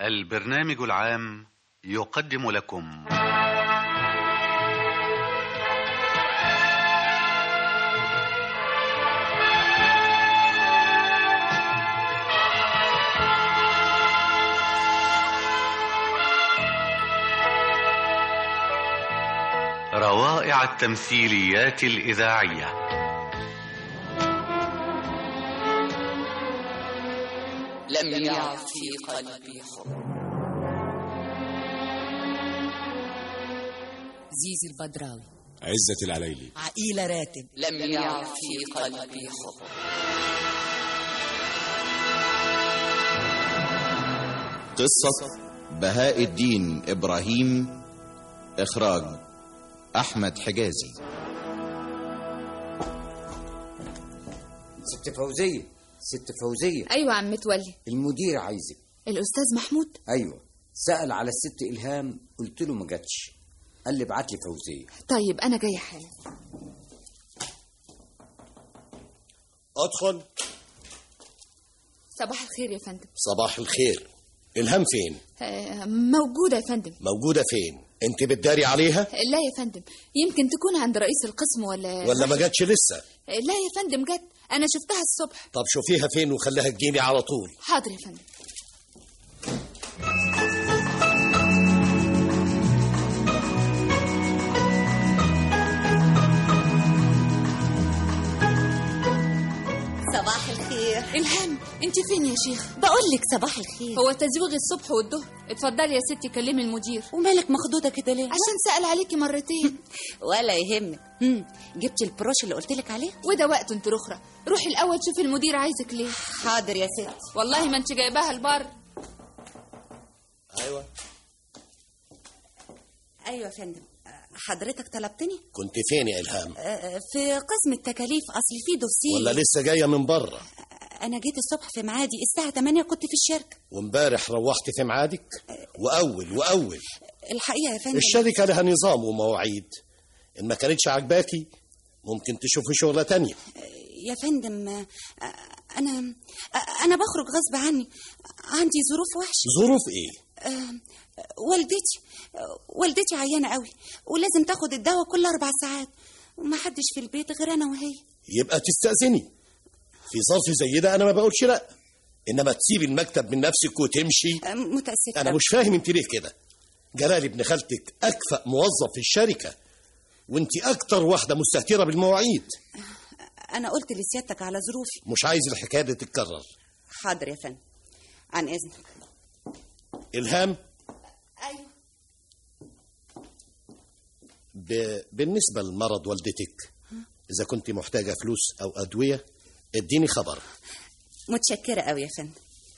البرنامج العام يقدم لكم روائع التمثيليات الإذاعية لم يعد في قلبي حب زيزي البدراوي عزة العليلي عقيلة راتب لم يعد في قلبي حب قصة بهاء الدين إبراهيم إخراج أحمد حجازي ست فوزية ست فوزية ايوه عم متولي المدير عايزك الاستاذ محمود ايوه سأل على الست إلهام قلت له ما جاتش قال لي ابعت لي فوزية طيب انا جايه حالا ادخل صباح الخير يا فندم صباح الخير الهام فين آه موجوده يا فندم موجودة فين انت بتداري عليها لا يا فندم يمكن تكون عند رئيس القسم ولا ولا ما جاتش لسه آه، لا يا فندم جت انا شفتها الصبح طب شوفيها فين وخليها تجيني على طول حاضر يا فندم صباح الخير الهام انت فين يا شيخ بقول لك صباح الخير هو تزويغ الصبح والظهر اتفضلي يا ستي كلمي المدير ومالك مخضوضة كده ليه عشان سأل عليكي مرتين ولا يهمك هم، جبتي البروش اللي قلت لك عليه وده وقت انت رخرة روحي الاول شوفي المدير عايزك ليه حاضر يا ست والله ما انت جايباها البر ايوه ايوه يا فندم آه، حضرتك طلبتني كنت فين يا الهام آه، في قسم التكاليف اصل في دوسيه ولا لسه جاية من بره انا جيت الصبح في معادي الساعه 8 كنت في الشركه وامبارح روحت في ميعادك واول واول الحقيقه يا فندم الشركة لها نظام ومواعيد ان ما كانتش عاجباكي ممكن تشوفي شغلة تانية يا فندم آه، آه، انا آه، انا بخرج غصب عني عندي ظروف وحشه ظروف ايه آه، والدتي آه، والدتي عيانه قوي ولازم تاخد الدواء كل اربع ساعات ومحدش في البيت غير انا وهي يبقى تستأذني في ظرف زي ده انا ما بقولش لا انما تسيبي المكتب من نفسك وتمشي آه، متاسفه انا أوي. مش فاهم انت ليه كده جلال ابن خالتك اكفأ موظف في الشركه وانت اكتر واحده مستهتره بالمواعيد انا قلت لسيادتك على ظروفي مش عايز الحكايه دي تتكرر حاضر يا فندم عن اذنك الهام ايوه ب... بالنسبه لمرض والدتك اذا كنت محتاجه فلوس او ادويه اديني خبر متشكره قوي يا فندم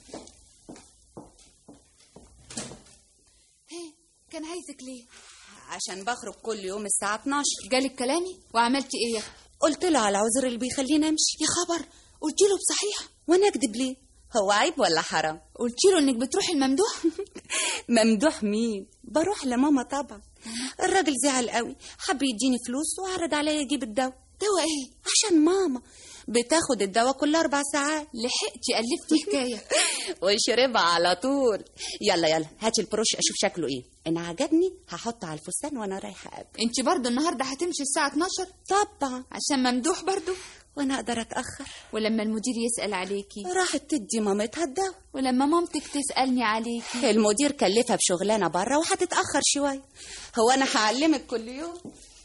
كان عايزك ليه عشان بخرج كل يوم الساعه 12 جالك كلامي وعملتي ايه يا أخي؟ قلت له على عذر اللي بيخليني امشي يا خبر قلت له بصحيح وانا اكذب ليه هو عيب ولا حرام قلت له انك بتروحي الممدوح ممدوح مين بروح لماما طبعا الراجل زعل قوي حب يديني فلوس وعرض عليا اجيب الدواء دواء ايه عشان ماما بتاخد الدواء كل اربع ساعات لحقتي الفتي حكايه وشربها على طول يلا يلا هاتي البروش اشوف شكله ايه ان عجبني هحطه على الفستان وانا رايحه اقابل انت برضو النهارده هتمشي الساعه 12 طبعا عشان ممدوح برضو وانا اقدر اتاخر ولما المدير يسال عليكي راحت تدي مامتها الدواء ولما مامتك تسالني عليكي المدير كلفها بشغلانه بره وهتتاخر شويه هو انا هعلمك كل يوم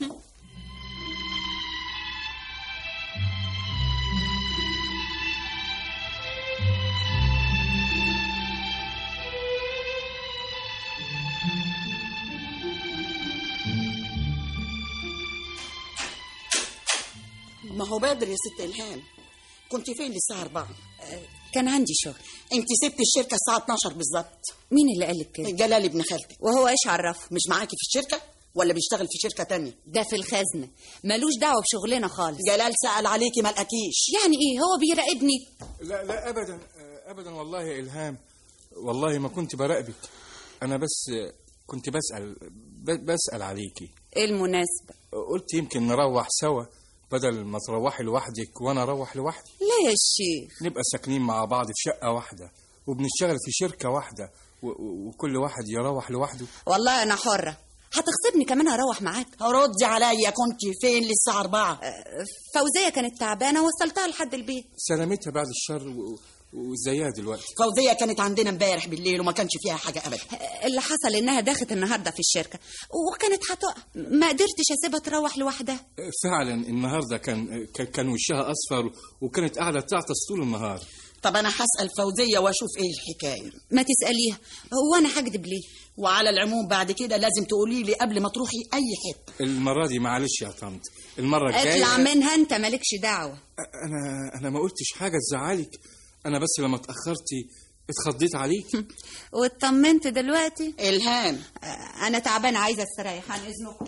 ما هو بدري يا ست إلهام كنت فين للساعة 4 كان عندي شغل انت سبت الشركة الساعة 12 بالظبط مين اللي قالك كده جلال ابن خالتك وهو ايش عرفه مش معاكي في الشركة ولا بيشتغل في شركة تانية ده في الخزنه ملوش دعوه بشغلنا خالص جلال سأل عليكي ما لقاكيش يعني ايه هو بيراقبني لا لا ابدا ابدا والله يا الهام والله ما كنت براقبك انا بس كنت بسال ب- بسال عليكي ايه المناسبه قلت يمكن نروح سوا بدل ما تروحي لوحدك وانا اروح لوحدي لا يا شيخ نبقى ساكنين مع بعض في شقه واحده وبنشتغل في شركه واحده و- و- وكل واحد يروح لوحده والله انا حره هتغصبني كمان هروح معاك ردي عليا كنت فين للساعة أربعة فوزيه كانت تعبانه وصلتها لحد البيت سلامتها بعد الشر و- وازيها دلوقتي فوزية كانت عندنا امبارح بالليل وما كانش فيها حاجة أبدا اللي حصل انها داخت النهارده في الشركه وكانت هتقع ما قدرتش اسيبها تروح لوحدها فعلا النهارده كان كان- كان وشها اصفر وكانت قاعده تعطس طول النهار طب أنا هسأل فوزية وأشوف إيه الحكاية ما تساليها هو انا هكدب ليه وعلى العموم بعد كده لازم تقولي لي قبل ما تروحي أي حتة المره دي معلش يا طنط المره الجايه اطلع منها انت مالكش دعوه انا انا ما قلتش حاجه تزعلك انا بس لما اتاخرتي اتخضيت عليك واطمنت دلوقتي إلهام انا تعبانه عايزه استريح عن اذنكم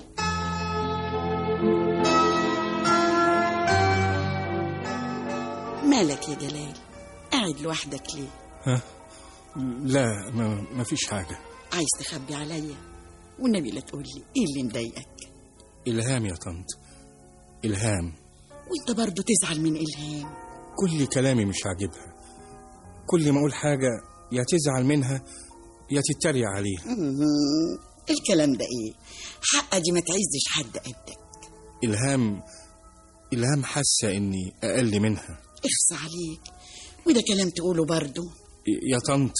مالك يا جلال قاعد لوحدك ليه ها لا ما, ما فيش حاجه عايز تخبي عليا والنبي لا تقول لي ايه اللي مضايقك الهام يا طنط الهام وانت برضو تزعل من الهام كل كلامي مش عاجبها كل ما اقول حاجه يا تزعل منها يا تتريق عليها مم. الكلام ده ايه حقه دي ما تعزش حد قدك الهام الهام حاسه اني اقل منها اخص عليك وده كلام تقوله برضو يا طنط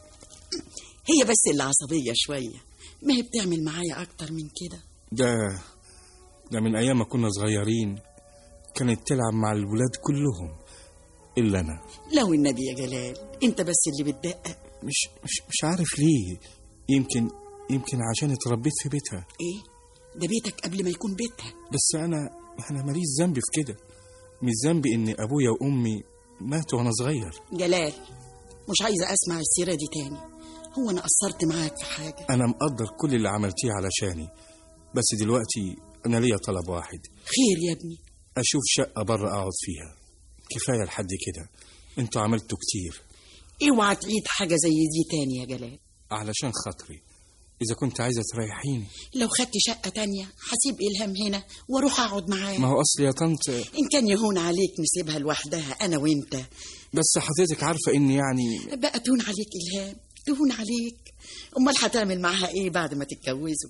هي بس اللي عصبية شوية ما هي بتعمل معايا أكتر من كده ده ده من ايام ما كنا صغيرين كانت تلعب مع الولاد كلهم الا انا لو النبي يا جلال انت بس اللي بتدقق مش مش مش عارف ليه يمكن يمكن عشان اتربيت في بيتها ايه ده بيتك قبل ما يكون بيتها بس انا انا ماليش ذنب في كده مش ذنبي ان ابويا وامي ماتوا وانا صغير جلال مش عايزة أسمع السيرة دي تاني هو أنا قصرت معاك في حاجة انا مقدر كل اللي عملتيه علشاني بس دلوقتي انا ليا طلب واحد خير يا ابني اشوف شقه بره اقعد فيها كفايه لحد كده انتوا عملتوا كتير اوعى تعيد حاجة زي دي تاني يا جلال علشان خاطري اذا كنت عايزه تريحيني لو خدت شقة تانية هسيب إلهام هنا وأروح أقعد معاه ما هو اصل يا طنط إن كان يهون عليك نسيبها لوحدها أنا وأنت بس حضرتك عارفه ان يعني بقى تهون عليك إلهام تهون عليك أمال هتعمل معاها إيه بعد ما تتجوزوا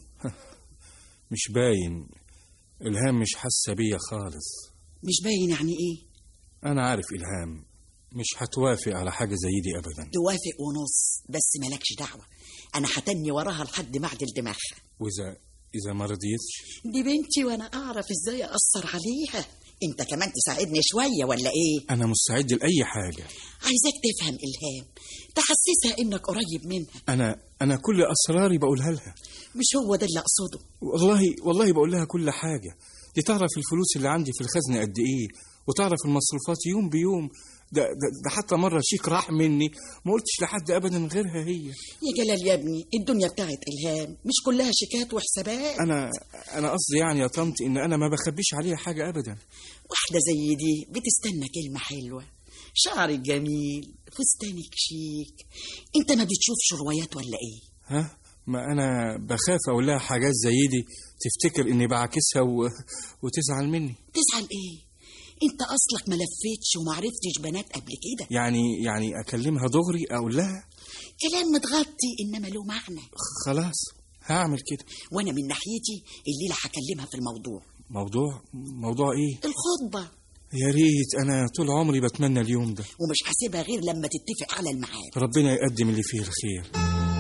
مش باين الهام مش حاسه بيا خالص مش باين يعني إيه انا عارف الهام مش هتوافق على حاجه زي دي ابدا توافق ونص بس مالكش دعوة أنا هتني وراها لحد ما أعدل دماغها واذا اذا ما رضيتش دي بنتي وأنا أعرف إزاي أأثر عليها أنت كمان تساعدني شوية ولا إيه انا مستعد لاي حاجه عايزاك تفهم إلهام تحسسها إنك قريب منها انا انا كل اسراري بقولها لها مش هو ده اللي أقصده والله والله بقول لها كل حاجه دي تعرف الفلوس اللي عندي في الخزنه قد ايه وتعرف المصروفات يوم بيوم ده, ده, ده حتى مرة شيك راح مني ما قلتش لحد أبدا غيرها هي يا جلال يا ابني الدنيا بتاعت إلهام مش كلها شيكات وحسابات أنا أنا قصدي يعني يا طنط إن أنا ما بخبيش عليها حاجة أبدا واحدة زي دي بتستنى كلمة حلوة شعرك جميل فستانك شيك انت ما بتشوفش روايات ولا ايه ها ما أنا بخاف أقول لها حاجات زي دي تفتكر إني بعاكسها و... وتزعل مني تزعل ايه انت اصلك ما لفتش وما عرفتش بنات قبل كده يعني يعني أكلمها دغري أقول لها كلام متغطي انما له معنى خلاص هعمل كده وانا من ناحيتي الليله هكلمها في الموضوع موضوع موضوع إيه الخطبه يا ريت أنا طول عمري بتمنى اليوم ده ومش هسيبها غير لما تتفق على الميعاد ربنا يقدم اللي فيه الخير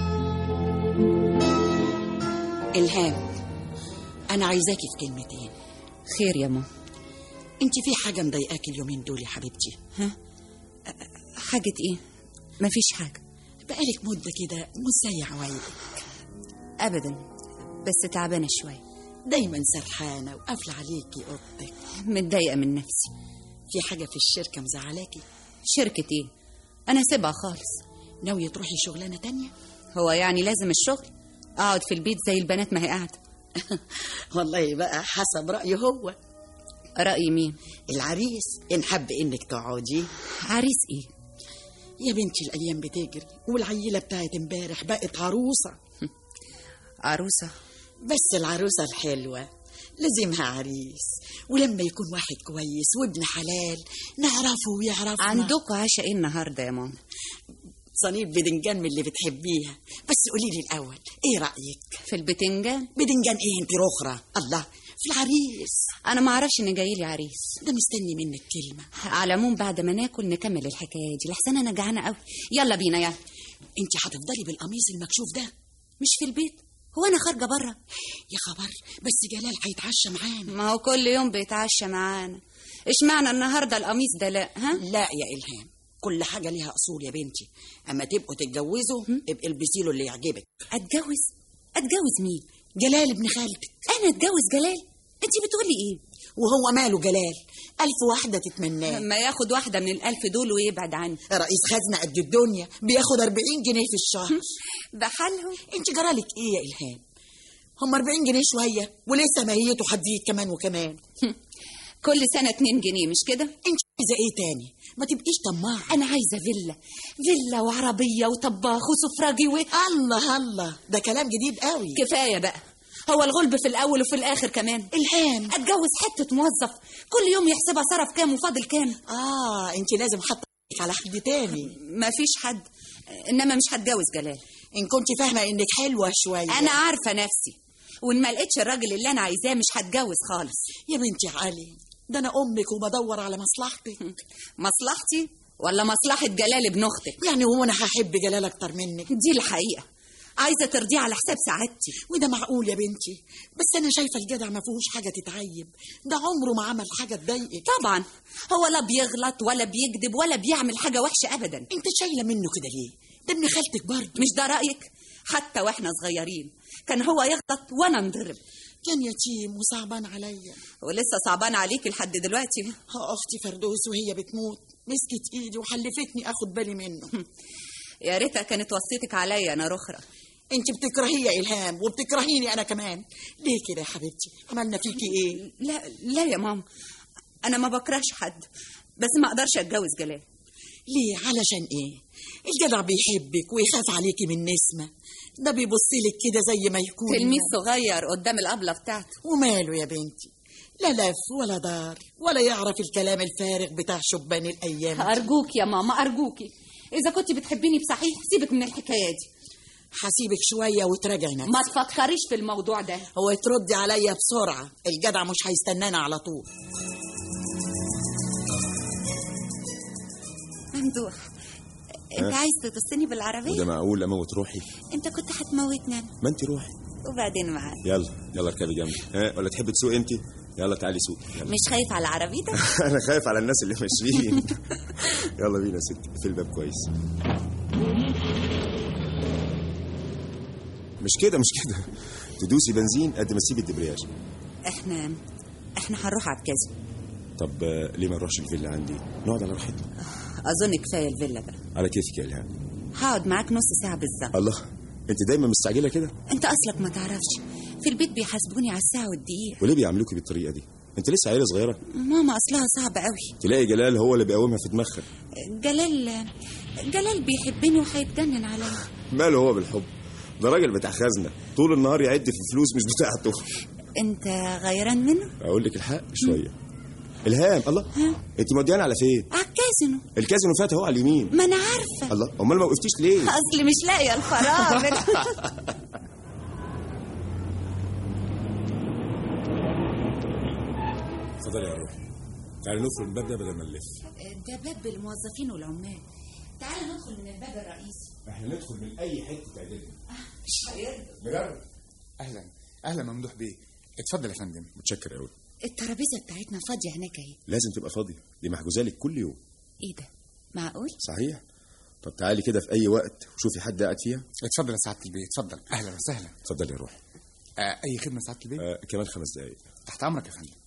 الهام انا عايزاكي في كلمتين خير يا ماما انت في حاجه مضايقاكي اليومين دول يا حبيبتي حاجة ايه مفيش حاجة بقالك مده كده مش زي عوايدك ابدا بس تعبانة شوية دايما سرحانه وقافله عليكي اوضتك متضايقة من نفسي في حاجه في الشركه مزعلاكي شركة ايه انا سيبها خالص ناويه تروحي شغلانه تانية هو يعني لازم الشغل اقعد في البيت زي البنات ما هي قاعدة والله بقى حسب رايه هو رأي مين العريس ان حب انك تقعدي عريس ايه يا بنتي الايام بتجري والعيله بتاعت امبارح بقت عروسه عروسة بس العروسه الحلوه لازمها عريس ولما يكون واحد كويس وابن حلال نعرفه ويعرفنا عندكوا عشاء ايه النهاردة يا ماما صينيه بدنجان من اللي بتحبيها بس قولي لي الاول ايه رايك في البتنجان بدنجان ايه انت رخرة الله في العريس انا ما اعرفش ان جاي لي عريس ده مستني منك كلمه على العموم بعد ما ناكل نكمل الحكايه دي لحسن انا جعانه قوي يلا بينا يلا انت هتفضلي بالقميص المكشوف ده مش في البيت هو انا خارجه بره يا خبر بس جلال هيتعشى معانا ما هو كل يوم بيتعشى معانا اشمعنى النهارده القميص ده لا ها لا يا الهام كل حاجه ليها اصول يا بنتي اما تبقوا تتجوزوا ابقى البسي له اللي يعجبك اتجوز اتجوز مين جلال ابن خالتك انا اتجوز جلال انت بتقولي ايه وهو ماله جلال ألف واحدة تتمناه لما ياخد واحده من الالف دول ويبعد عني رئيس خزنة قد الدنيا بياخد 40 جنيه في الشهر بحالهم انت جرالك ايه يا إلهام هم 40 جنيه شوية ولسه ماهيته هتزيد كمان وكمان كل سنه 2 جنيه مش كده انت عايزة ايه تاني ما تبقيش طماعة انا عايزه فيلا فيلا وعربيه وطباخ وسفراجي و... الله الله ده كلام جديد قوي كفايه بقى هو الغلب في الاول وفي الاخر كمان إلهام اتجوز حته موظف كل يوم يحسبها صرف كام وفاضل كام اه انت لازم حاطة على حد تاني مفيش حد انما مش هتجوز جلال ان كنت فاهمة انك حلوة شوية انا عارفه نفسي وان ما لقيتش الراجل اللي انا عايزاه مش هتجوز خالص يا بنتي علي ده انا امك وبدور على مصلحتك مصلحتي ولا مصلحه جلال ابن اختك يعني هو انا هحب جلال اكتر منك دي الحقيقه عايزه ترضيه على حساب سعادتي وده معقول يا بنتي بس انا شايفه الجدع ما فيهوش حاجه تتعيب ده عمره ما عمل حاجه تضايقك طبعا هو لا بيغلط ولا بيكذب ولا بيعمل حاجه وحشه ابدا انت شايله منه كده ليه ده ابن خالتك برضه مش ده رايك حتى واحنا صغيرين كان هو يغلط وانا انضرب كان يتيم وصعبان عليا ولسه صعبان عليك لحد دلوقتي ها اختي فردوس وهي بتموت مسكت ايدي وحلفتني اخد بالي منه يا ريتها كانت وصيتك عليا انا رخرة انت بتكرهيه يا الهام وبتكرهيني انا كمان ليه كده يا حبيبتي عملنا فيكي ايه لا لا يا ماما انا ما بكرهش حد بس ما اقدرش اتجوز جلال ليه علشان ايه الجدع بيحبك ويخاف عليكي من نسمه ده بيبص لك كده زي ما يكون تلميذ صغير قدام الابله بتاعته وماله يا بنتي لا لف ولا دار ولا يعرف الكلام الفارغ بتاع شبان الايام ارجوك يا ماما ارجوكي اذا كنت بتحبيني بصحيح سيبك من الحكايه دي هسيبك شويه وتراجعي نفسك ما تفكريش في الموضوع ده هو تردي عليا بسرعه الجدع مش هيستنانا على طول ممدوح انت عايز تتصني بالعربيه وده معقول اموت روحي انت كنت هتموتني انا ما انت روحي وبعدين معاك يلا يلا اركبي جنبي ها ولا تحبي تسوق انت يلا تعالي سوق يلا. مش خايف على عربيتك انا خايف على الناس اللي ماشيين يلا بينا يا ستي في الباب كويس مش كده مش كده تدوسي بنزين قد ما تسيبي الدبرياج احنا احنا هنروح على الكازو طب آه، ليه ما نروحش الفيلا عندي نقعد على راحتنا اظن كفايه الفيلا بقى على كيفك يا الهام هقعد معاك نص ساعه بالظبط الله انت دايما مستعجله كده انت اصلك ما تعرفش في البيت بيحاسبوني على الساعه والدقيقه وليه بيعاملوكي بالطريقه دي انت لسه عيله صغيره ماما اصلها صعب قوي تلاقي جلال هو اللي بيقومها في دماغها جلال جلال بيحبني وهيتجنن عليا ماله هو بالحب ده راجل بتاع خزنه طول النهار يعد في الفلوس مش بتاعته انت غيران منه اقول لك الحق شويه الهام الله انت موديانا على فين على الكازينو الكازينو فات اهو على اليمين ما انا عارفه الله امال ما وقفتيش ليه اصلي مش لاقيه الفراغ اتفضلي يا روحي تعالي ندخل الباب ده بدل ما نلف ده باب الموظفين والعمال تعال ندخل من الباب الرئيسي احنا ندخل من اي حته تعجبنا مش هيرضى بجد اهلا اهلا ممدوح بيه اتفضل يا فندم متشكر قوي الترابيزه بتاعتنا فاضيه هناك اهي لازم تبقى فاضيه دي محجوزه لك كل يوم ايه ده معقول صحيح طب تعالي كده في اي وقت وشوفي حد قاعد فيها اتفضل يا سعاده البيه اتفضل اهلا وسهلا اتفضلي يا روحي آه اي خدمه سعاده البيه آه كمان خمس دقايق تحت امرك يا فندم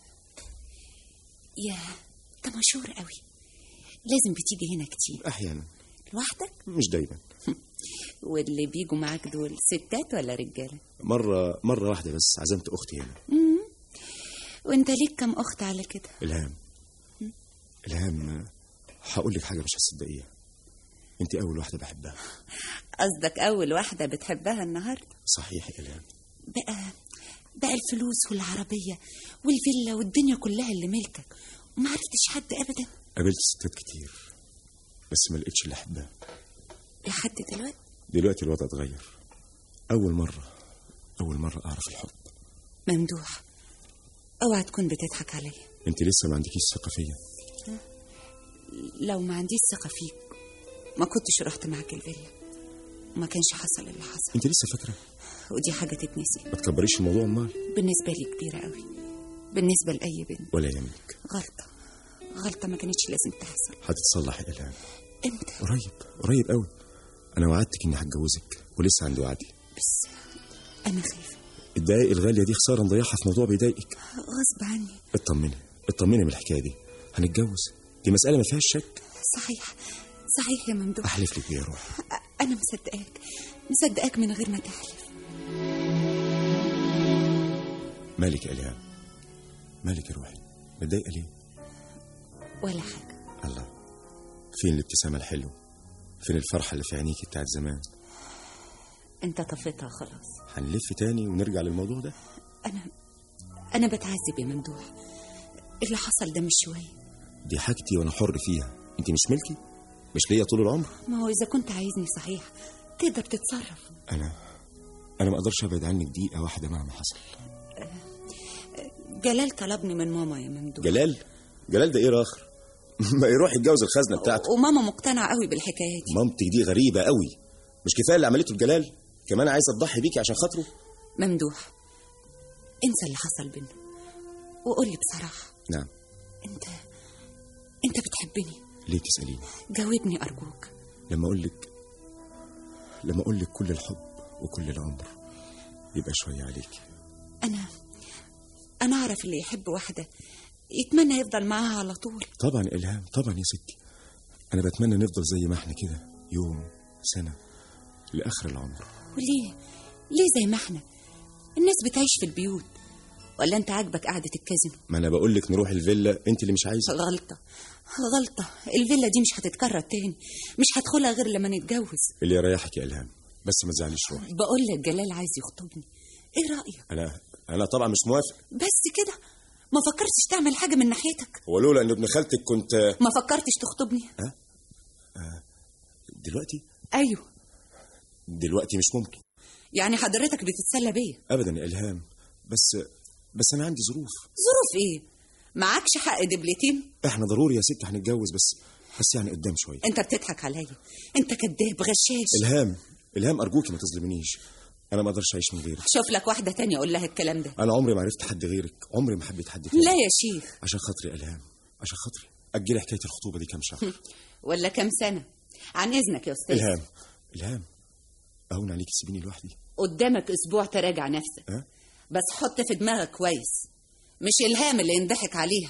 يا ده مشهور قوي لازم بتيجي هنا كتير احيانا لوحدك مش دايما واللي بيجوا معاك دول ستات ولا رجاله مره مره واحده بس عزمت اختي هنا مم. وانت ليك كم اخت على كده الهام الهام آه، هقول لك حاجه مش هتصدقيها انت اول واحده بحبها قصدك اول واحده بتحبها النهارده صحيح يا الهام بقى بقى الفلوس والعربيه والفيلا والدنيا كلها اللي ملكك وما عرفتش حد ابدا قابلت ستات كتير بس ما لقيتش اللي احبها لحد دلوقتي دلوقتي الوضع اتغير اول مره اول مره اعرف الحب ممدوح اوعى تكون بتضحك عليا انت لسه ما عندكيش ثقه فيا لو ما عنديش ثقة فيك ما كنتش رحت معاك الفيلا وما كانش حصل اللي حصل انت لسه فاكره ودي حاجة تتنسي ما تكبريش الموضوع امال بالنسبة لي كبيرة قوي بالنسبة لأي بنت ولا يهمك غلطة غلطة ما كانتش لازم تحصل هتتصلح يا الهام امتى قريب قريب قوي انا وعدتك اني هتجوزك ولسه عندي وعدي بس أنا خايفة الدقايق الغاليه دي خساره نضيعها في موضوع بيضايقك غصب عني اطمني اطمني من الحكايه دي هنتجوز دي مساله ما فيهاش شك صحيح صحيح يا ممدوح احلف لك بيها يا روحي أ- أنا مصدقاك مصدقاك من غير ما تحلف مالك يا الهام مالك يا روحي متضايقه ليه ولا حاجة الله فين الابتسامه الحلوه فين الفرحه اللي في عينيك بتاعت زمان أنت طفيتها خلاص هنلف تاني ونرجع للموضوع ده أنا أنا بتعذب يا ممدوح اللي حصل ده مش شوية دي حاجتي وانا حر فيها انت مش ملكي مش ليا طول العمر ما هو إذا كنت عايزني صحيح تقدر تتصرف انا انا ما اقدرش ابعد عنك دقيقه واحده مهما حصل جلال طلبني من ماما يا ممدوح جلال جلال ده ايه راخر ما يروح يتجوز الخزنه بتاعته وماما مقتنعة قوي بالحكاية دي مامتك دي غريبه قوي مش كفايه اللي عملته لجلال كمان عايزه تضحي بيكي عشان خاطره ممدوح انسى اللي حصل بينا وقول لي بصراحة نعم انت انت بتحبني ليه تساليني جاوبني أرجوك لما اقول لك لما اقول لك كل الحب وكل العمر يبقى شويه عليكي أنا أنا أعرف اللي يحب واحدة يتمنى يفضل معاها على طول طبعا يا الهام طبعا يا ستي انا بتمنى نفضل زي ما احنا كده يوم سنه لاخر العمر وليه ليه زي ما احنا الناس بتعيش في البيوت ولا انت عاجبك قعدة الكازينو ما انا بقول لك نروح الفيلا انت اللي مش عايزه غلطة غلطة الفيلا دي مش هتتكرر تاني مش هدخلها غير لما نتجوز اللي يريحك يا الهام بس ما تزعليش روحي بقول لك جلال عايز يخطبني ايه رأيك انا انا طبعا مش موافق بس كده ما فكرتش تعمل حاجة من ناحيتك ولولا ان ابن خالتك كنت ما فكرتش تخطبني دلوقتي ايوه دلوقتي مش ممكن يعني حضرتك بتتسلى بيا ابدا يا الهام بس بس انا عندي ظروف ظروف ايه معكش حق دبلتين احنا ضروري يا ست هنتجوز بس بس يعني قدام شويه انت بتضحك عليا انت كذاب غشاش الهام الهام ارجوكي ما تظلمنيش انا ما اقدرش اعيش من غيرك شوف لك واحدة تانية اقول لها الكلام ده انا عمري ما عرفت حد غيرك عمري ما حبيت حد تاني لا يا شيخ عشان خاطري يا الهام عشان خاطري اجلي حكايه الخطوبه دي كام شهر ولا كام سنة عن اذنك يا استاذ الهام الهام اهون عليك تسيبيني لوحدي قدامك اسبوع تراجع نفسك ها بس حط في دماغك كويس مش الهام اللي ينضحك عليها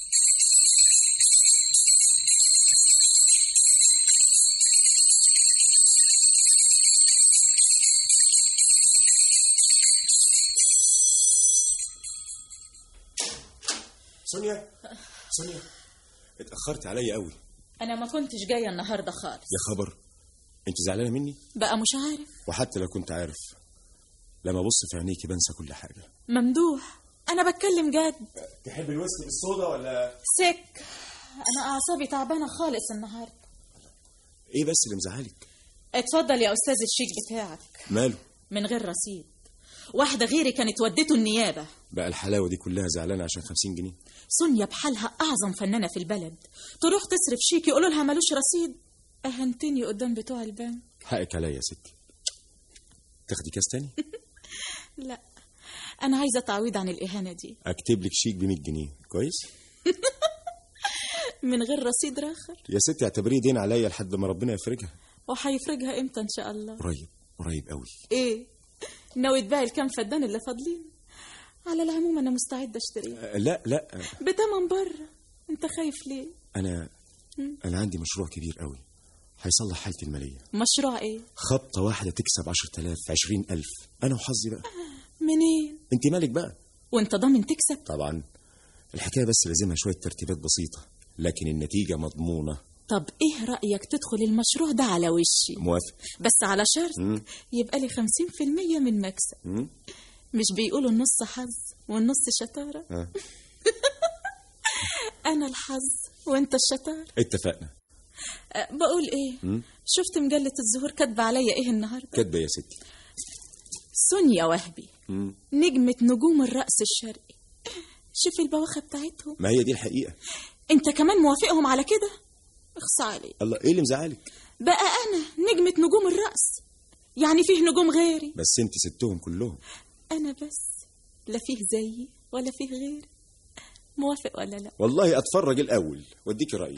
سونيا سونيا اتاخرت عليا قوي انا ما كنتش جايه النهارده خالص يا خبر انت زعلانه مني بقى مش عارف وحتى لو كنت عارف لما ابص في عينيكي بنسى كل حاجه ممدوح انا بتكلم جد تحب الويسكي بالصودا ولا سك انا اعصابي تعبانه خالص النهارده ايه بس اللي مزعلك اتفضل يا استاذ الشيك بتاعك ماله من غير رصيد واحده غيري كانت ودته النيابه بقى الحلاوه دي كلها زعلانه عشان 50 جنيه سونيا بحالها اعظم فنانه في البلد تروح تصرف شيك يقولوا لها ملوش رصيد اهنتني قدام بتوع البنك حقك عليا يا ستي تاخدي كاس تاني لا انا عايزه تعويض عن الاهانه دي اكتب لك شيك ب 100 جنيه كويس من غير رصيد راخر يا ستي اعتبريه دين عليا لحد ما ربنا يفرجها وهيفرجها امتى ان شاء الله قريب قريب قوي ايه ناوي تبيع الكام فدان اللي فاضلين على العموم انا مستعده اشتريه أه، لا لا أه، بتمن بره انت خايف ليه انا مم. انا عندي مشروع كبير قوي هيصلح حالتي الماليه مشروع ايه خبطه واحده تكسب 10000 20000 انا وحظي بقى منين انت مالك بقى وانت ضامن تكسب طبعا الحكايه بس لازمها شويه ترتيبات بسيطه لكن النتيجه مضمونه طب ايه رايك تدخل المشروع ده على وشي موافق بس على شرط مم. يبقى لي 50% من مكسب مم. مش بيقولوا النص حظ والنص شطاره ها. انا الحظ وانت الشطار اتفقنا أه، بقول ايه مم؟ شفت مجلة الزهور كاتبة عليا ايه النهاردة كاتبه يا ستي سونيا وهبي مم. نجمة نجوم الرقص الشرقي شوف البواخة بتاعتهم ما هي دي الحقيقه انت كمان موافقهم على كده اخص عليك الله ايه اللي مزعلك بقى انا نجمة نجوم الرقص يعني فيه نجوم غيري بس انت ستهم كلهم انا بس لا فيه زيي ولا فيه غيري موافق ولا لا والله اتفرج الاول واديكي رايي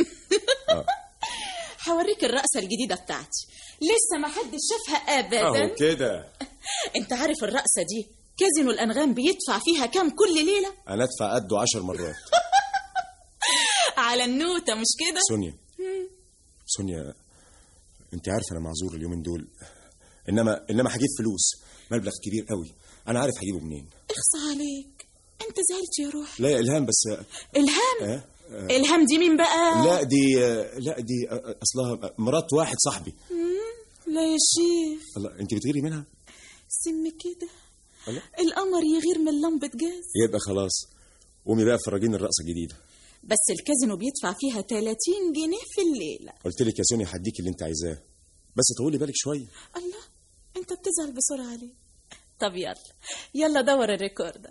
هوريك الرقصة الجديدة بتاعتي لسه ما حدش شافها ابدا اهو كده انت عارف الرقصة دي كازينو الانغام بيدفع فيها كام كل ليلة انا ادفع قده عشر مرات على النوتة مش كده سونيا سونيا انت عارفه انا معذور اليومين دول انما انما هجيب فلوس مبلغ كبير قوي انا عارف هجيبه منين اخص عليك انت زعلت يا روح لا يا الهام بس الهام آه آه الهام دي مين بقى لا دي آه، لا دي آه، اصلها مرات واحد صاحبي مم، لا يا شيف الله انت بتغيري منها سم كده الله القمر يغير من لمبة جاز يبقى خلاص قومي بقى فرجيني الرقصه الجديده بس الكازينو بيدفع فيها 30 جنيه في الليلة قلت لك يا سونيا هديك اللي انت عايزاه بس طولي بالك شويه الله انت بتزعل بسرعة ليه طب يلا يلا دور الريكوردر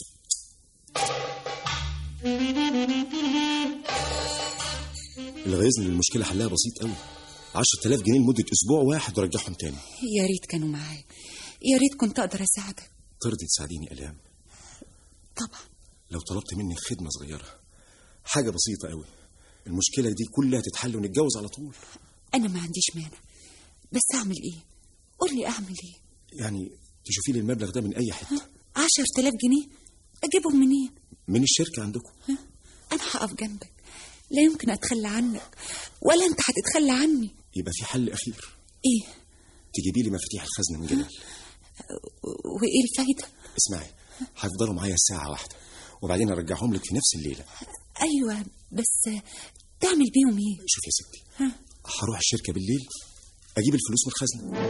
اللي غيظني إن المشكله حلها بسيط قوي 10000 جنيه لمده اسبوع واحد ورجعهم تاني يا ريت كانوا معايا يا ريت كنت اقدر اساعدك ترضي تساعديني يا الهام طبعا لو طلبت منك خدمه صغيره حاجه بسيطه قوي المشكله دي كلها تتحل ونتجوز على طول انا ما عنديش مانع بس اعمل ايه قول لي اعمل ايه يعني تشوفي لي المبلغ ده من اي حته عشر تلاف جنيه اجيبهم منين من الشركه عندكم انا هقف جنبك لا يمكن اتخلى عنك ولا انت هتتخلى عني يبقى في حل اخير ايه تجيبي لي مفاتيح الخزنه من جلال وايه الفايده اسمعي هيفضلوا معايا ساعه واحده وبعدين ارجعهم لك في نفس الليله ايوه بس تعمل بيهم ايه شوف يا ستي ها هروح الشركه بالليل اجيب الفلوس من الخزنه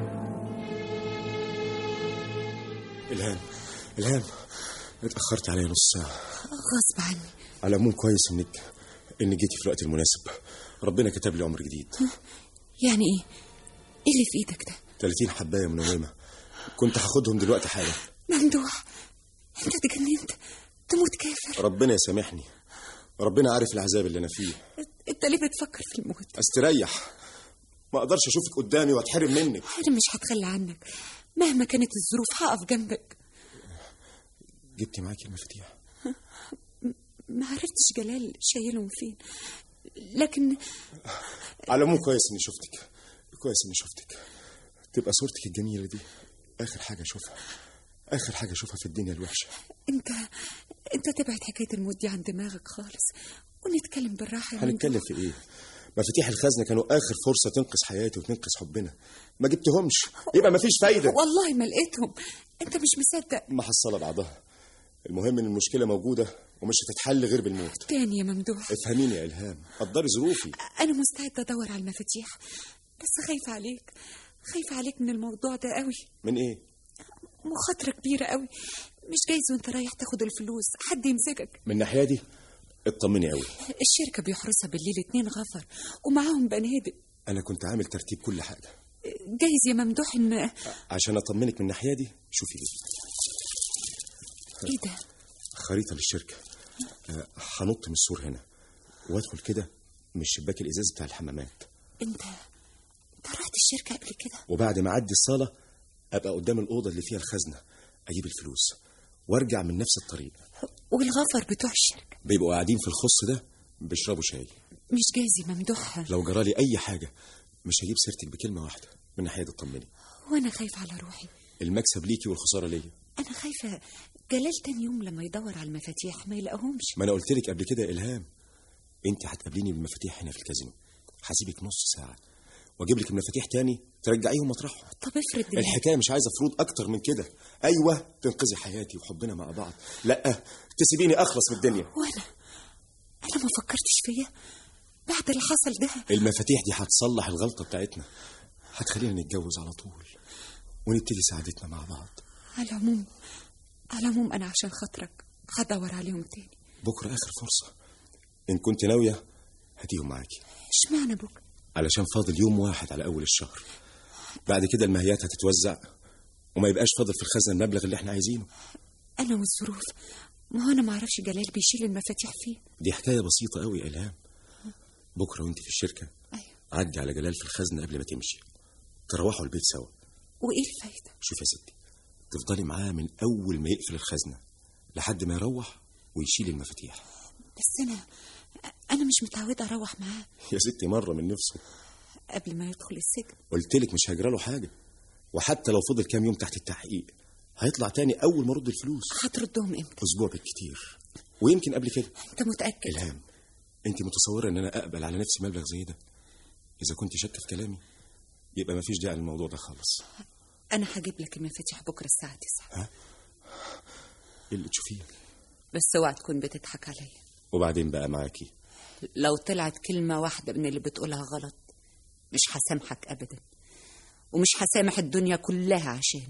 الهام الهام اتاخرت عليا نص ساعه غصب عني على العموم كويس انك انك جيتي في الوقت المناسب ربنا كتب لي عمر جديد يعني ايه ايه اللي في ايدك ده 30 حبايه منومه كنت هاخدهم دلوقتي حالا ممدوح انت اتجننت تموت كافر ربنا يسامحني ربنا عارف العذاب اللي انا فيه انت ليه بتفكر في الموت استريح ما اقدرش اشوفك قدامي واتحرم منك انا مش هتخلى عنك مهما كانت الظروف هقف جنبك جبتي معاكي المفاتيح ما عرفتش جلال شايلهم فين لكن على العموم كويس اني شفتك كويس اني شفتك تبقى صورتك الجميله دي اخر حاجه اشوفها اخر حاجه اشوفها في الدنيا الوحشه انت انت تبعد حكايه الموت دي عن دماغك خالص ونتكلم بالراحه يا هنتكلم ممدوح. في ايه مفاتيح الخزنه كانوا اخر فرصه تنقذ حياتي وتنقذ حبنا ما جبتهمش يبقى مفيش فايده والله ما لقيتهم انت مش مصدق محصله بعضها المهم ان المشكله موجوده ومش هتتحل غير بالموت تاني يا ممدوح افهميني يا الهام قدري ظروفي انا مستعده ادور على المفاتيح بس خايفه عليك خايفه عليك من الموضوع ده قوي من ايه مخاطره كبيره قوي مش جايز وانت رايح تاخد الفلوس حد يمسكك من الناحيه دي اطمني قوي الشركه بيحرسها بالليل اتنين غفر ومعاهم بنادق انا كنت عامل ترتيب كل حاجه جايز يا ممدوح ان عشان اطمنك من الناحيه دي شوفي دي ايه ده خريطه للشركه آه، هنط من السور هنا وادخل كده من الشباك الازاز بتاع الحمامات انت انت رحت الشركه قبل كده وبعد ما اعدي الصاله ابقى قدام الاوضه اللي فيها الخزنه اجيب الفلوس وارجع من نفس الطريق والغفر بتوع الشركه بيبقوا قاعدين في الخص ده بيشربوا شاي مش جايز يا ممدوح لو جرالي اي حاجه مش هجيب سيرتك بكلمه واحده من ناحيه اطمني وانا خايفه على روحي المكسب ليكي والخساره ليا انا خايفه جلال تاني يوم لما يدور على المفاتيح ما يلاقيهمش ما انا قلت لك قبل كده يا الهام انت هتقابليني بالمفاتيح هنا في الكازينو هسيبك نص ساعه واجيب لك المفاتيح تاني ترجعيهم مطرحهم طب افرض دلوقتي- الحكايه مش عايزه فروض اكتر من كده ايوه تنقذي حياتي وحبنا مع بعض لا تسيبيني اخلص من الدنيا وانا انا ما فكرتش فيا بعد اللي حصل ده المفاتيح دي هتصلح الغلطه بتاعتنا هتخلينا نتجوز على طول ونبتدي سعادتنا مع بعض على العموم على العموم انا عشان خاطرك هدور عليهم تاني بكره اخر فرصه ان كنت ناويه هاتيهم معاكي اشمعنى بكره علشان فاضل يوم واحد على اول الشهر بعد كده الماهيات هتتوزع وما يبقاش فاضل في الخزنه المبلغ اللي احنا عايزينه انا والظروف ما هو انا ما اعرفش جلال بيشيل المفاتيح فين دي حكايه بسيطه قوي يا الهام بكره وانت في الشركه أيوة. عدي على جلال في الخزنه قبل ما تمشي تروحوا البيت سوا وايه الفايده شوف يا ستي تفضلي معاه من اول ما يقفل الخزنه لحد ما يروح ويشيل المفاتيح بس انا انا مش متعوده اروح معاه يا ستي مره من نفسه قبل ما يدخل السجن قلت لك مش هيجرى له حاجه وحتى لو فضل كام يوم تحت التحقيق هيطلع تاني اول ما ارد الفلوس هتردهم امتى اسبوع بالكتير ويمكن قبل كده انت متاكد الهام انت متصوره ان انا اقبل على نفسي مبلغ زي ده اذا كنت شاكه في كلامي يبقى مفيش داعي للموضوع ده خالص انا هجيب لك المفاتيح بكره الساعه 9 ايه اللي تشوفيه بس اوعى تكون بتضحك عليا وبعدين بقى معاكي لو طلعت كلمه واحده من اللي بتقولها غلط مش هسامحك ابدا ومش هسامح الدنيا كلها عشان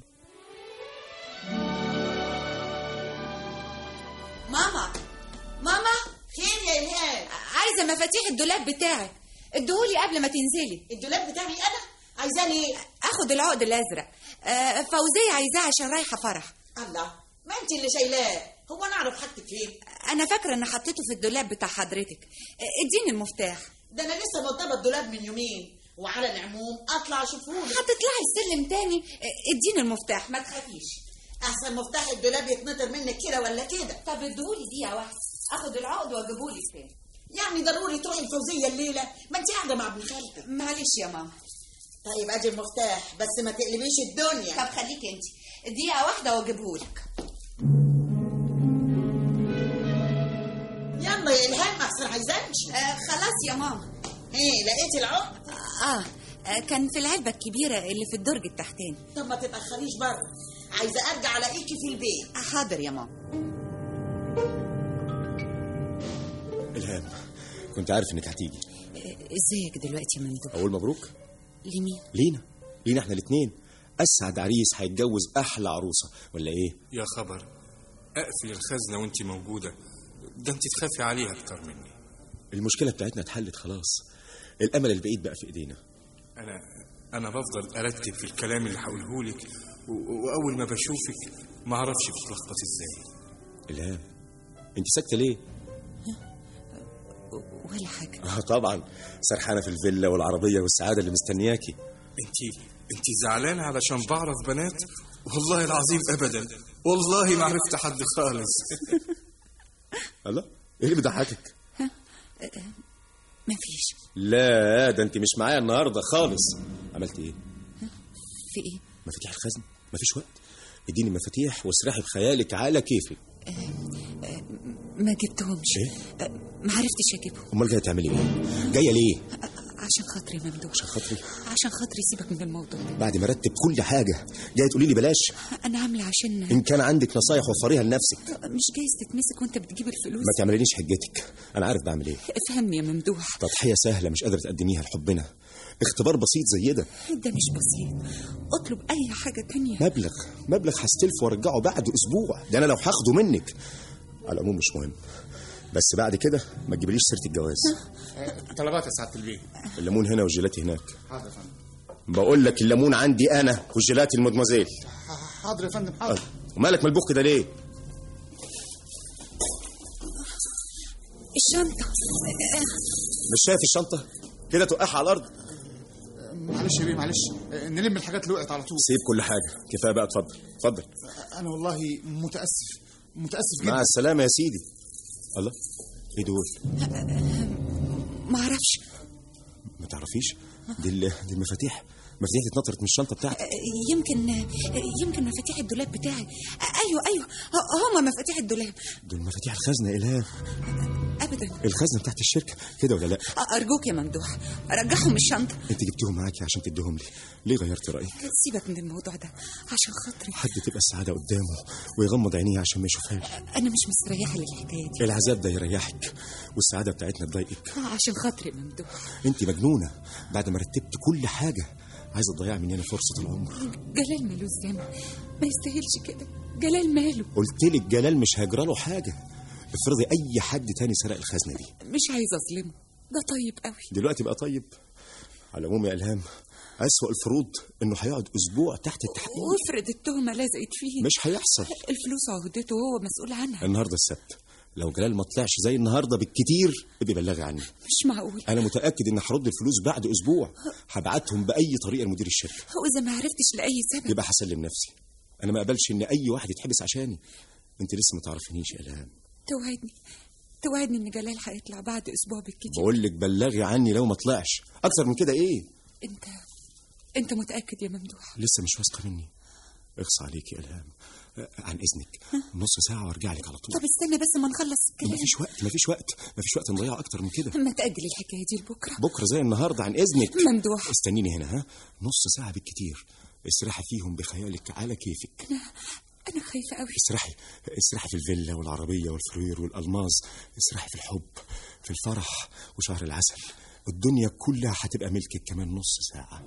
ماما ماما خير يا إلهام عايزه مفاتيح الدولاب بتاعك اديهولي قبل ما تنزلي الدولاب بتاعي أنا عايزاني إيه؟ اخد العقد الازرق آه، فوزيه عايزاه عشان رايحه فرح الله ما أنت اللي شايلاه هو أنا أعرف حاجتك فين انا فاكره ان حطيته في الدولاب بتاع حضرتك آه، اديني المفتاح ده أنا لسه موضبة الدولاب من يومين وعلى العموم أطلع أشوفهولك هتطلعي السلم تاني آه، اديني المفتاح ما تخافيش أحسن مفتاح الدولاب يتنطر منك كده ولا كده طب اديهولي دقيقه واحده اخد العقد واجيبهولي تاني يعني ضروري تروحي الفوزية الليلة ما أنت قاعدة مع ابن خالتك معلش يا ماما طيب أدي المفتاح بس ما تقلبيش الدنيا طب خليكي انت دقيقه واحده واجيبهولك يلا يا إلهام أحسن عايزة أمشي آه خلاص يا ماما إيه لقيتي العقد آه. اه كان في العلبه الكبيره اللي في الدرج التحتاني طب ما تتأخريش بره عايزة أرجع ألاقيكي في البيت حاضر يا ماما الهام كنت عارف انك هتيجي آه، ازيك دلوقتي يا ممدوح اقول مبروك لمين لينا لينا احنا الاثنين اسعد عريس هيتجوز احلى عروسه ولا ايه يا خبر اقفل الخزنه وانت موجوده ده انت تخافي عليها اكتر مني المشكله بتاعتنا اتحلت خلاص الامل البعيد بقى في ايدينا انا انا بفضل ارتب في الكلام اللي هقوله لك و- واول ما بشوفك ما اعرفش بتلخبط ازاي الهام انت ساكته ليه ولا حاجه اه طبعا سرحانه في الفيلا والعربيه والسعاده اللي مستنياكي انت انت زعلانه علشان بعرف بنات والله العظيم ابدا والله ما عرفت حد خالص الله ايه اللي بيضحكك مفيش لا ده انت مش معايا النهارده خالص عملت ايه في ايه مفاتيح الخزن مفيش وقت اديني مفاتيح واسرحي بخيالك على كيفك ما جبتهمش ايه آه، ما عرفتش اجيبهم امال جايه تعملي ايه جايه ليه عشان خاطري يا ممدوح عشان خاطري عشان خاطري سيبك من الموضوع ده بعد ما رتب كل حاجه جايه تقولي لي بلاش انا عامله عشان ان كان عندك نصايح وفريها لنفسك مش جايز تتمسك وانت بتجيب الفلوس ما تعملينيش حجتك انا عارف بعمل ايه افهمني يا ممدوح تضحيه سهله مش قادره تقدميها لحبنا اختبار بسيط زي ده ده مش بسيط اطلب اي حاجه تانية مبلغ مبلغ هستلفه وارجعه بعد اسبوع ده انا لو هاخده منك على العموم مش مهم بس بعد كده ما تجيبليش سيره الجواز طلبات يا سعاده البيت الليمون هنا والجيلاتي هناك حاضر يا فندم بقول لك الليمون عندي انا والجيلاتي المدمزيل حاضر يا فندم حاضر ومالك ملبوخ كده ليه الشنطه مش شايف الشنطه كده توقعها على الارض معلش يا بيه معلش آه، نلم الحاجات اللي وقعت على طول سيب كل حاجه كفايه بقى اتفضل اتفضل انا والله متاسف متاسف جدا مع السلامه يا سيدي الله ايه دول ما اعرفش ما تعرفيش دي ال- دي المفاتيح مفاتيح اللي اتنطرت من الشنطه بتاعتك يمكن يمكن مفاتيح الدولاب بتاعي ايوه ايوه ه- هما مفاتيح الدولاب دول مفاتيح الخزنه يا الهام ابدا الخزنه بتاعت الشركه كده ولا لا ارجوك يا ممدوح رجعهم الشنطه انت جبتيهم معاكي عشان تديهم لي ليه غيرت رايك سيبك من الموضوع ده عشان خاطري حد تبقى السعاده قدامه ويغمض عينيه عشان ما يشوفهاش انا مش مستريحه للحكايه دي العذاب ده يريحك والسعاده بتاعتنا تضايقك عشان خاطري يا ممدوح انت مجنونه بعد ما رتبت كل حاجه عايزه تضيع مننا فرصه العمر جلال ملوش ذنب ما يستاهلش كده جلال ماله قلت لك جلال مش هيجرى له حاجه افرضي اي حد تاني سرق الخزنه دي مش عايزه اظلمه ده طيب قوي دلوقتي بقى طيب على العموم يا الهام اسوأ الفروض انه هيقعد اسبوع تحت التحقيق وافرض التهمة لزقت فيه مش هيحصل الفلوس عهدته وهو مسؤول عنها النهارده السبت لو جلال ما طلعش زي النهارده بالكتير ابقي بلغي عني مش معقول انا متاكد ان هرد الفلوس بعد اسبوع هبعتهم باي طريقه لمدير الشركه وإذا ما عرفتش لأي سبب يبقى هسلم نفسي انا ما اقبلش ان اي واحد يتحبس عشاني انت لسه ما تعرفينيش يا الهام توعدني توعدني إن جلال هيطلع بعد أسبوع بالكتير بقول لك بلغي عني لو ما طلعش اكتر من كده ايه أنت أنت متأكد يا ممدوح لسه مش واثقه مني اخص عليك يا الهام أه، عن اذنك نص ساعه وارجع لك على طول طب استنى بس ما نخلص الكلام مفيش وقت مفيش وقت مفيش وقت نضيعه اكتر من كده ما تأجل الحكاية دي لبكرة بكره زي النهارده عن اذنك ممدوح استنيني هنا ها نص ساعه بالكتير اسرحي فيهم بخيالك على كيفك أنا خايفة قوي اسرحي اسرحي في الفيلا والعربيه والفرير والالماس اسرحي في الحب في الفرح وشهر العسل الدنيا كلها هتبقى ملكك كمان نص ساعه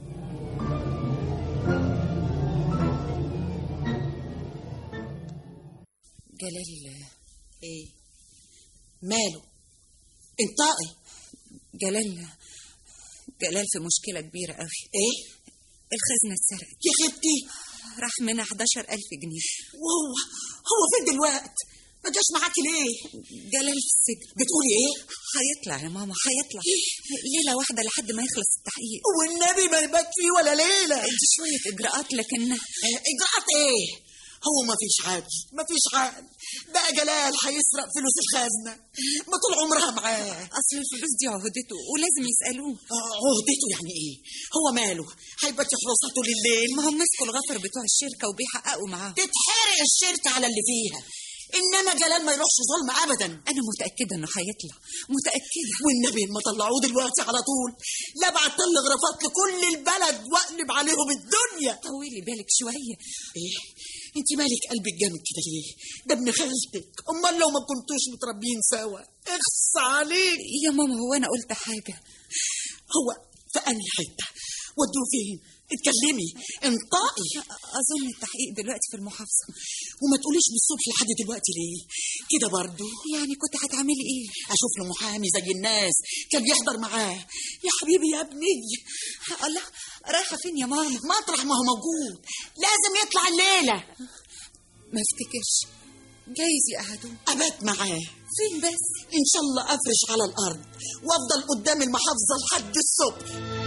جلال ايه ماله انطقي جلال جلال في مشكلة كبيرة قوي ايه الخزنة اتسرقت يا خبتي راح منها 11000 جنيه وهو هو فين دلوقتي ما جاش معاكي ليه جلال في السجن بتقولي ايه هيطلع يا ماما هيطلع ليلة واحدة لحد ما يخلص التحقيق والنبي ما يبات فيه ولا ليله دي شوية إجراءات لكن اجراءات ايه هو ما فيش حاجه ما فيش حاجه بقى جلال هيسرق فلوس الخزنه ما طول عمرها معاه أصل الفلوس دي عهدته ولازم يسألوه آه، عهدته يعني ايه هو ماله هيبات يحرسها طول الليل ما هم مسكوا الغفر بتوع الشركة وبيحققوا معاهم تتحرق الشركه على اللي فيها انما جلال ما يروحش ظلم ابدا أنا متأكدة إنه هيطلع متأكدة والنبي ما طلعوه دلوقتي على طول لا بعت تلغرافات لكل البلد واقلب عليهم الدنيا طولي بالك شوية ايه انت مالك قلبك جامد كده ليه ده ابن خالتك امال لو ما كنتوش متربيين سوا اخص عليك يا ماما هو أنا قلت حاجة هو في انهي حته ودوه فين اتكلمي انطقي أظن التحقيق دلوقتي في المحافظة وما تقوليش من الصبح لحد دلوقتي ليه كده برضه يعني كنت هتعملي إيه اشوف له محامي زي الناس كان يحضر معاه يا حبيبي يا ابني الله رايحة فين يا ماما مطرح ما هو موجود لازم يطلع الليله ما افتكرش جايز يقعدوا ابات معاه فين بس ان شاء الله افرش على الارض وافضل قدام المحافظه لحد الصبح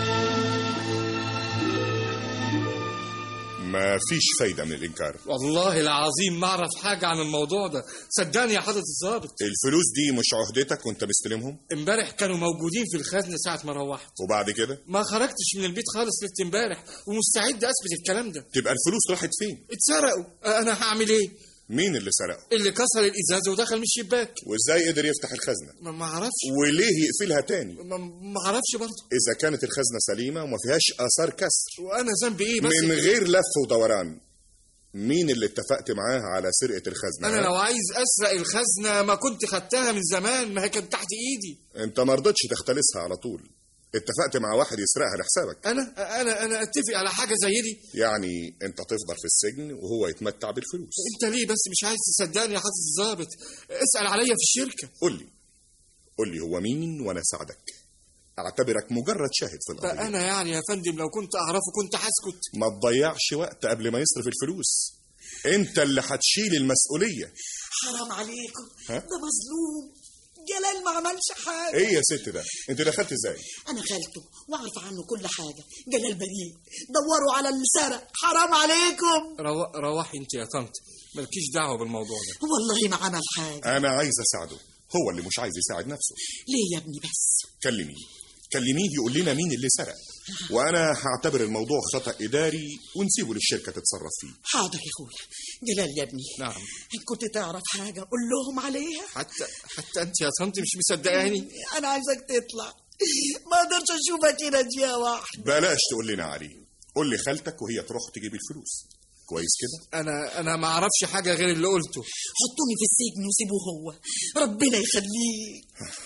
ما فيش فايده من الانكار والله العظيم ما اعرف حاجه عن الموضوع ده صدقني يا حضره الضابط الفلوس دي مش عهدتك وانت مستلمهم امبارح كانوا موجودين في الخزنه ساعه ما روحت وبعد كده ما خرجتش من البيت خالص ليله امبارح ومستعد اثبت الكلام ده تبقى الفلوس راحت فين اتسرقوا انا هعمل ايه مين اللي سرقه اللي كسر الازاز ودخل من الشباك وازاي قدر يفتح الخزنه ما ما اعرفش وليه يقفلها تاني ما ما اعرفش برضه اذا كانت الخزنه سليمه وما فيهاش اثار كسر وانا ذنبي ايه بس من غير لف ودوران مين اللي اتفقت معاه على سرقه الخزنه انا لو عايز اسرق الخزنه ما كنت خدتها من زمان ما هي كانت تحت ايدي انت ما رضيتش تختلسها على طول اتفقت مع واحد يسرقها لحسابك انا انا انا اتفق على حاجه زي دي يعني انت تفضل في السجن وهو يتمتع بالفلوس انت ليه بس مش عايز تصدقني يا حضره الضابط اسال عليا في الشركه قول لي قول لي هو مين وانا اساعدك اعتبرك مجرد شاهد في القضيه فانا يعني يا فندم لو كنت اعرفه كنت هسكت ما تضيعش وقت قبل ما يصرف الفلوس انت اللي هتشيل المسؤوليه حرام عليكم ها؟ ده مظلوم جلال ما عملش حاجه ايه يا ست ده انت دخلت ازاي انا خالته واعرف عنه كل حاجه جلال بريء دوروا على اللي سرق حرام عليكم رو... روحي انت يا طنط مالكيش دعوه بالموضوع ده والله ما عمل حاجه انا عايز اساعده هو اللي مش عايز يساعد نفسه ليه يا ابني بس كلميه كلميه يقول لنا مين اللي سرق وانا هعتبر الموضوع خطا اداري ونسيبه للشركه تتصرف فيه حاضر يا اخويا جلال يا ابني نعم ان كنت تعرف حاجه قول لهم عليها حتى حتى انت يا طنط مش مصدقاني انا عايزك تطلع ما اقدرش اشوفك هنا دقيقه واحده بلاش تقول لنا عليه قول لي خالتك وهي تروح تجيب الفلوس كويس كده انا انا ما اعرفش حاجه غير اللي قلته حطوني في السجن وسيبوه هو ربنا يخليه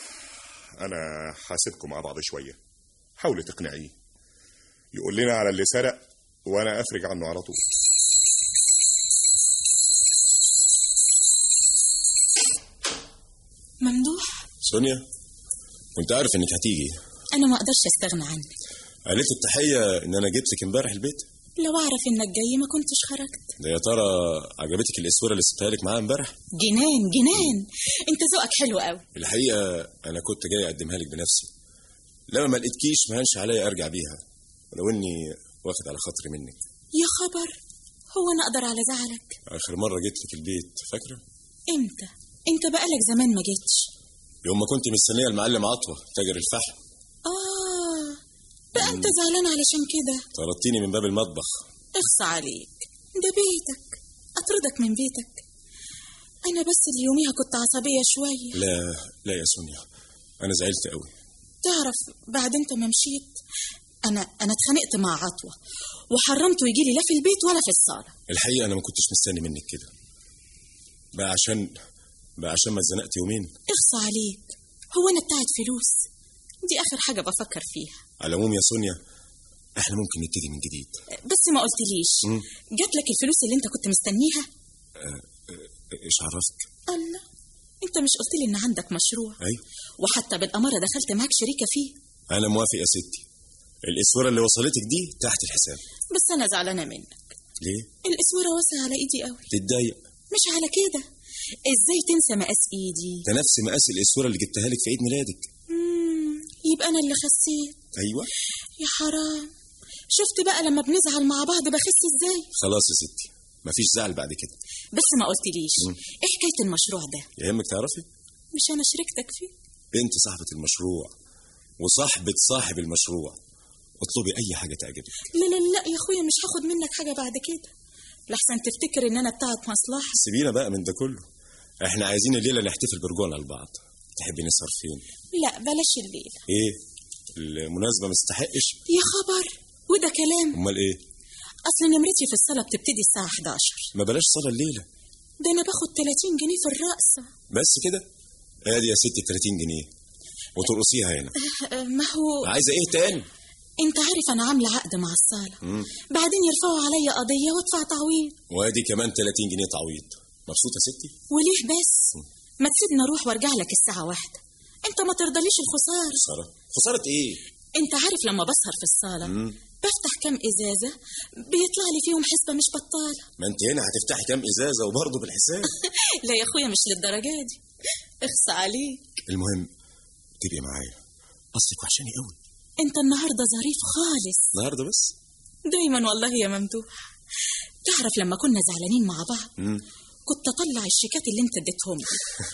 انا هسيبكم مع بعض شويه حاولي تقنعيه يقول لنا على اللي سرق وانا افرج عنه على طول ممدوح سونيا كنت عارف انك هتيجي انا ما اقدرش استغنى عنك قالت التحيه ان انا جبت لك امبارح البيت لو اعرف انك جاي ما كنتش خرجت ده يا ترى عجبتك الاسوره اللي سبتها لك معاها امبارح جنان جنان انت ذوقك حلو قوي الحقيقه انا كنت جاي اقدمها لك بنفسي لما ما لقيتكيش ما هنش عليا ارجع بيها ولو اني واخد على خاطري منك يا خبر هو انا اقدر على زعلك اخر مره جيت لك البيت فاكره امتى انت بقالك زمان ما جيتش يوم ما كنت مستنيه المعلم عطوه تاجر الفحم اه بقى انت زعلان علشان كده طردتيني من باب المطبخ اخص عليك ده بيتك اطردك من بيتك انا بس اليوميها كنت عصبيه شويه لا لا يا سونيا انا زعلت قوي تعرف بعد انت ما مشيت انا انا اتخانقت مع عطوه وحرمته يجي لي لا في البيت ولا في الصاله الحقيقه انا ما كنتش مستني منك كده بقى عشان بقى عشان ما اتزنقت يومين اخص عليك هو انا بتاعت فلوس دي اخر حاجه بفكر فيها على العموم يا سونيا احنا ممكن نبتدي من جديد بس ما قلتليش مم. جات لك الفلوس اللي انت كنت مستنيها آه، آه، ايش عرفك الله انت مش قلت لي ان عندك مشروع ايوه وحتى بالاماره دخلت معاك شريكه فيه انا موافق يا ستي الاسوره اللي وصلتك دي تحت الحساب بس انا زعلانه منك ليه الاسوره واسعه على ايدي قوي تتضايق مش على كده ازاي تنسى مقاس ايدي ده نفس مقاس الاسوره اللي جبتها لك في عيد ميلادك مم. يبقى انا اللي خسيت ايوه يا حرام شفت بقى لما بنزعل مع بعض بخس ازاي خلاص يا ستي مفيش زعل بعد كده بس ما قلتليش مم. ايه حكايه المشروع ده يهمك تعرفي مش انا شريكتك فيه بنت صاحبة المشروع وصاحبة صاحب المشروع اطلبي أي حاجة تعجبك لا لا لا يا اخويا مش هاخد منك حاجه بعد كده لحسن تفتكر ان انا بتاعت مصلحه سيبينا بقى من ده كله احنا عايزين الليلة نحتفل برجوعنا لبعض تحبي نسهر فين لا بلاش الليله ايه المناسبة ما تستحقش يا خبر وده كلام امال ايه اصل نمرتي في الصاله بتبتدي الساعه 11 ما بلاش صلاة الليلة ده انا باخد 30 جنيه في الرقصه بس كده ادي يا ستي 30 جنيه وترقصيها هنا آه، ما هو عايزة ايه تاني انت عارف انا عامله عقد مع الصاله مم. بعدين يرفعوا عليا قضيه وادفع تعويض وادي كمان 30 جنيه تعويض مبسوطة يا ستي وليه بس ما تسيبني اروح وارجع لك الساعه واحدة انت ما ترضليش الخساره خسارة خسارة ايه انت عارف لما بسهر في الصاله مم. بفتح كام ازازه بيطلع لي فيهم حسبه مش بطاله ما انت هنا هتفتحي كام ازازة وبرضه بالحساب لا يا اخويا مش للدرجه دي اخص عليك المهم تبقي معايا اصلك وحشاني قوي انت النهارده ظريف خالص النهارده بس دايما والله يا ممدوح تعرف لما كنا زعلانين مع بعض مم. كنت اطلع الشيكات اللي انت اديتهم لي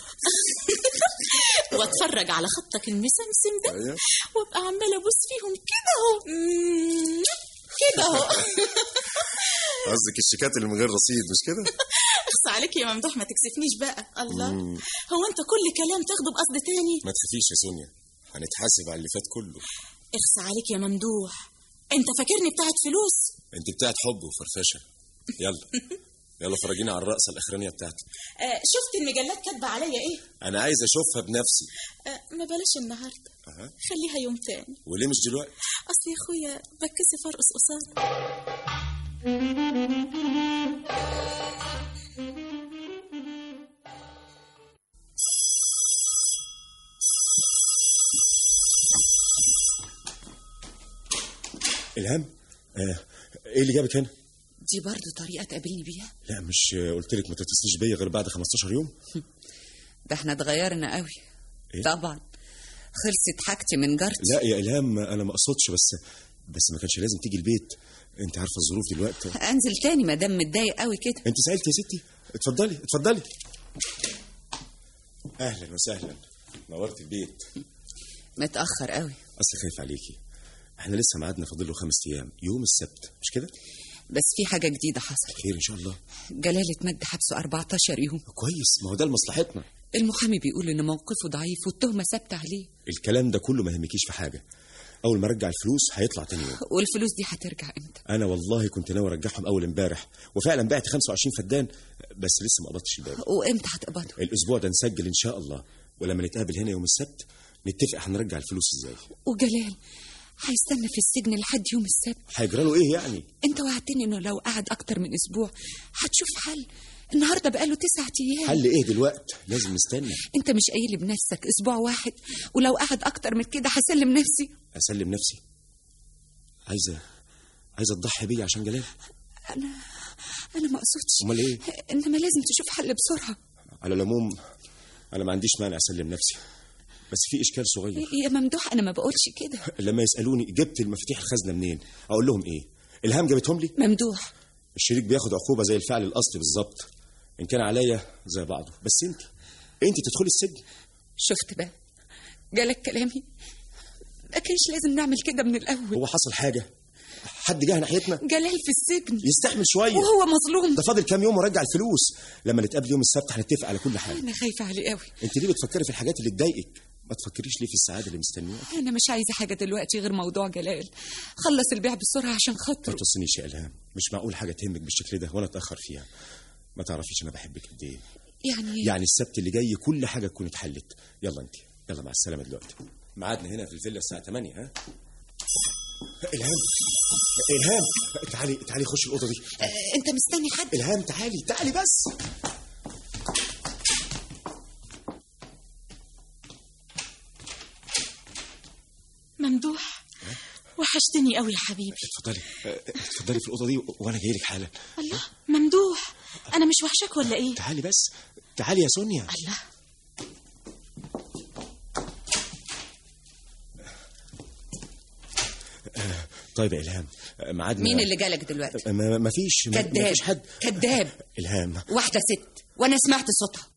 واتفرج على خطك المسمسم ده أيوة. وابقى عماله ابوس فيهم كده اهو مم، كده اهو قصدك الشيكات اللي من غير رصيد مش كده اخص عليك يا ممدوح ما تكسفنيش بقى الله مم. هو انت كل كلام تاخده بقصد تاني ما تخافيش يا سونيا هنتحاسب على اللي فات كله اخص عليك يا ممدوح انت فاكرني بتاعت فلوس انت بتاعت حب وفرفشه يلا يلا فرجينا على الرقصه الاخرانيه بتاعتك آه شفت المجلات كاتبه عليا ايه انا عايز اشوفها بنفسي آه ما بلاش النهارده أها. خليها يوم تاني وليه مش دلوقتي اصل يا اخويا بتكسف ارقص قصاد الهام آه. ايه اللي جابك هنا دي برضو طريقة تقابلني بيها لا مش آه، قلت لك ما تتصليش بيا غير بعد 15 يوم ده احنا اتغيرنا قوي إيه؟ طبعا خلصت حاجتي من جارتي لا يا الهام انا ما اقصدش بس بس ما كانش لازم تيجي البيت انت عارفه الظروف دلوقتي انزل تاني ما دام متضايق قوي كده انت سالت يا ستي اتفضلي اتفضلي اهلا وسهلا نورت البيت متأخر قوي اصل خايف عليكي احنا لسه ميعادنا فاضل له خمس ايام يوم السبت مش كده بس في حاجة جديدة حصلت خير ان شاء الله جلالة مد حبسه 14 يوم كويس ما هو ده لمصلحتنا المحامي بيقول ان موقفه ضعيف والتهمة ثابتة عليه الكلام ده كله ما يهمكيش في حاجه اول ما ارجع الفلوس هيطلع تاني يوم والفلوس دي هترجع امتى انا والله كنت ناوي ارجعهم اول امبارح وفعلا بعت 25 فدان بس لسه ما قبضتش الباقي وامتى هتقبضه الاسبوع ده نسجل ان شاء الله ولما نتقابل هنا يوم السبت نتفق هنرجع الفلوس ازاي وجلال هيستنى في السجن لحد يوم السبت هيجرى له ايه يعني انت وعدتني انه لو قعد اكتر من اسبوع هتشوف حل النهارده بقاله تسعة ايام حل ايه دلوقت لازم نستنى انت مش قايل بنفسك اسبوع واحد ولو قعد اكتر من كده هسلم نفسي اسلم نفسي عايزه عايزه تضحي بيا عشان جلال انا انا ما اقصدش امال ايه انما لازم تشوف حل بسرعه على العموم انا ما عنديش مانع اسلم نفسي بس في اشكال صغير يا ممدوح انا ما بقولش كده لما يسالوني جبت المفاتيح الخزنه منين اقول لهم ايه الهام جابتهم لي ممدوح الشريك بياخد عقوبه زي الفعل الاصلي بالظبط ان كان عليا زي بعضه بس انت انت تدخلي السجن شفت بقى جالك كلامي ما كانش لازم نعمل كده من الاول هو حصل حاجه حد جه ناحيتنا جلال في السجن يستحمل شويه وهو مظلوم ده فاضل كام يوم ورجع الفلوس لما نتقابل يوم السبت هنتفق على كل حاجه انا خايفه عليه قوي انت ليه بتفكري في الحاجات اللي تضايقك ما تفكريش ليه في السعاده اللي مستنياك انا مش عايزه حاجه دلوقتي غير موضوع جلال خلص البيع بسرعه عشان ما خاطره توصنيش يا الهام مش معقول حاجه تهمك بالشكل ده وانا اتاخر فيها ما تعرفيش انا بحبك قد ايه يعني يعني السبت اللي جاي كل حاجه تكون اتحلت يلا انت يلا مع السلامه دلوقتي ميعادنا هنا في الفيلا الساعه 8 ها الهام الهام تعالي تعالي خش الاوضه دي آه، انت مستني حد الهام تعالي تعالي بس ممدوح وحشتني قوي يا حبيبي اتفضلي اه، اتفضلي في الاوضه دي وانا جاي لك حالا الله ممدوح انا مش وحشك ولا ايه تعالي بس تعالي يا سونيا الله طيب يا الهام اه، ميعادنا مين اللي جالك دلوقتي اه، ما ما فيش ما- ما كذاب فيش حد كذاب الهام واحده ست وانا سمعت صوتها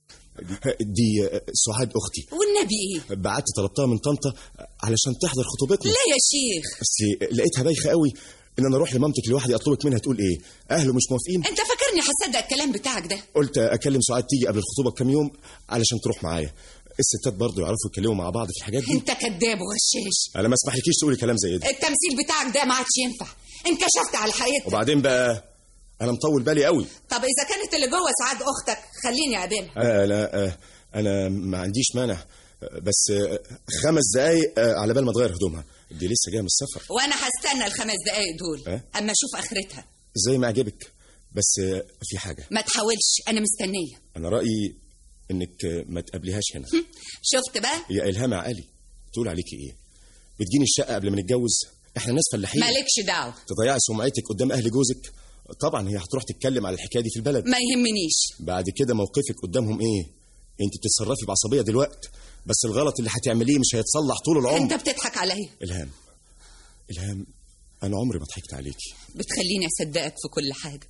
دي اه، سعاد اختي والنبي ايه بعت طلبتها من طنطا علشان تحضر خطوبتنا لا يا شيخ بس لقيتها بايخه قوي ان انا اروح لمامتك لوحدي اطلبك منها تقول ايه اهله مش موافقين انت فاكرني هصدق الكلام بتاعك ده قلت اكلم سعاد تيجي قبل الخطوبه بكام يوم علشان تروح معايا الستات برضه يعرفوا يتكلموا مع بعض في الحاجات دي انت كذاب وغشاش انا ما اسمحلكيش تقولي كلام زي ده التمثيل بتاعك ده ما عادش ينفع انكشفت على حقيقتك وبعدين بقى انا مطول بالي قوي طب اذا كانت اللي جوه سعاد اختك خليني اقابلها آه لا آه انا ما عنديش مانع آه، بس آه، خمس دقايق آه، على بال ما تغير هدومها دي لسه جايه من السفر وانا هستنى الخمس دقايق دول أه؟ اما اشوف اخرتها زي ما عجبك بس آه، في حاجه ما تحاولش انا مستنيه انا رايي انك آه، ما تقابليهاش هنا شفت بقى يا الهام عقلي تقول عليكي ايه بتجيني الشقه قبل ما نتجوز احنا ناس فلاحين مالكش دعوه تضيعي سمعتك قدام اهل جوزك طبعا هي هتروح تتكلم على الحكايه دي في البلد ما يهمنيش بعد كده موقفك قدامهم ايه انت بتتصرفي بعصبيه دلوقتي بس الغلط اللي هتعمليه مش هيتصلح طول العمر انت بتضحك عليا الهام الهام انا عمري ما ضحكت عليكي بتخليني اصدقك في كل حاجه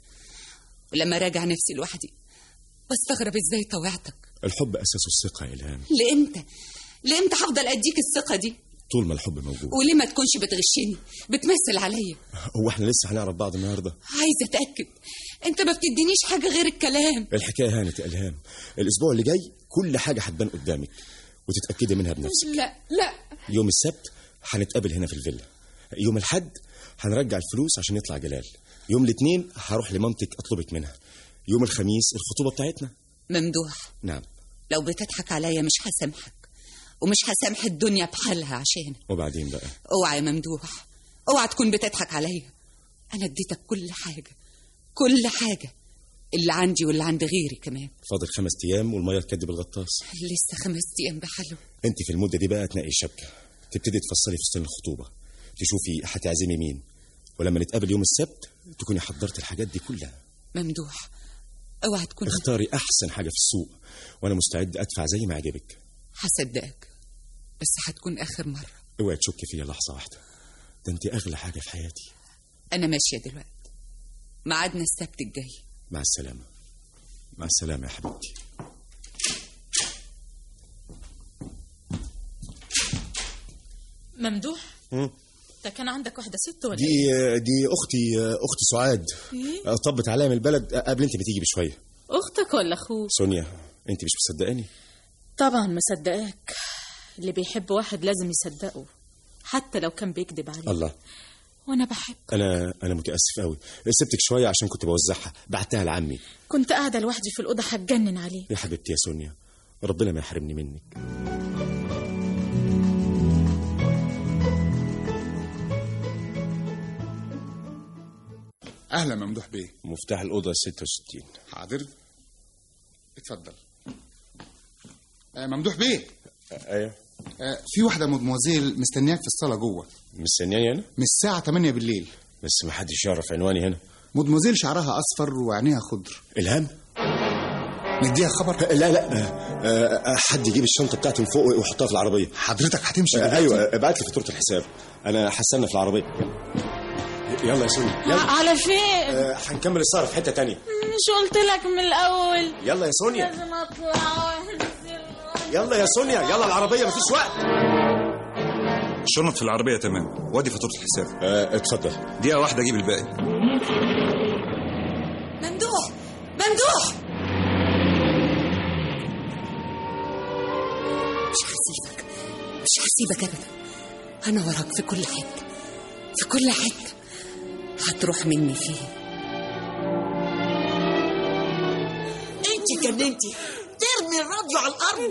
ولما راجع نفسي لوحدي بستغرب ازاي طوعتك الحب اساسه الثقه يا الهام لامتى لامتى هفضل اديك الثقه دي طول ما الحب موجود وليه ما تكونش بتغشني بتمثل عليا هو احنا لسه هنعرف بعض النهارده عايزه اتاكد انت ما بتدينيش حاجه غير الكلام الحكايه هانت يا الهام الاسبوع اللي جاي كل حاجه هتبان قدامك وتتاكدي منها بنفسك لا لا يوم السبت هنتقابل هنا في الفيلا يوم الحد هنرجع الفلوس عشان يطلع جلال يوم الاثنين هروح لمامتك اطلبك منها يوم الخميس الخطوبه بتاعتنا ممدوح نعم لو بتضحك عليا مش هسامحك ومش هسامح الدنيا بحالها عشانك وبعدين بقى اوعى يا ممدوح اوعى تكون بتضحك عليا انا اديتك كل حاجه كل حاجه اللي عندي واللي عند غيري كمان فاضل خمس ايام والميه تكدب الغطاس لسه خمس ايام بحالهم انت في المده دي بقى تنقي الشبكه تبتدي تفصلي فستان الخطوبه تشوفي هتعزمي مين ولما نتقابل يوم السبت تكوني حضرت الحاجات دي كلها ممدوح اوعى تكون اختاري احسن حاجه في السوق وانا مستعد ادفع زي ما عجبك هصدقك بس هتكون اخر مره اوعي تشكي فيا لحظه واحده ده انت اغلى حاجه في حياتي انا ماشيه دلوقتي ميعادنا السبت الجاي مع السلامه مع السلامه يا حبيبتي ممدوح مم. انت كان عندك واحده ست ولا دي ايه دي اختي اختي سعاد إيه؟ طبت عليا من البلد قبل انت ما تيجي بشويه اختك ولا اخوك سونيا انت مش مصدقاني طبعا مصدقاك اللي بيحب واحد لازم يصدقه حتى لو كان بيكذب عليه الله وانا بحب انا انا متاسف قوي سبتك شويه عشان كنت بوزعها بعتها لعمي كنت قاعده لوحدي في الاوضه هتجنن عليه يا حبيبتي يا سونيا ربنا ما يحرمني منك اهلا ممدوح بيه مفتاح الاوضه 66 حاضر اتفضل آه ممدوح بيه ايوه آه في واحده مدموزيل مستنياك في الصاله جوه مستنياني هنا من الساعه 8 بالليل بس ما حدش يعرف عنواني هنا مدموزيل شعرها اصفر وعينيها خضر الهام نديها خبر لا لا آه، آه، حد يجيب الشنطه بتاعتي من فوق ويحطها في العربيه حضرتك هتمشي آه، دلوقتي؟ ايوه ابعت لي فاتوره الحساب انا هستنى في العربيه يلا يا سونيا يلا على فين آه، هنكمل السهره في حته تانية مش قلت لك من الاول يلا يا سونيا لازم اطلع وانزل يلا يا سونيا يلا العربيه مفيش وقت الشنط في العربية تمام وادي فاتورة الحساب آه، اتفضل دقيقة واحدة اجيب الباقي ممدوح ممدوح مش هسيبك مش هسيبك ابدا انا وراك في كل حته في كل حته هتروح مني فيه انت جننتي ترمي الراديو على الارض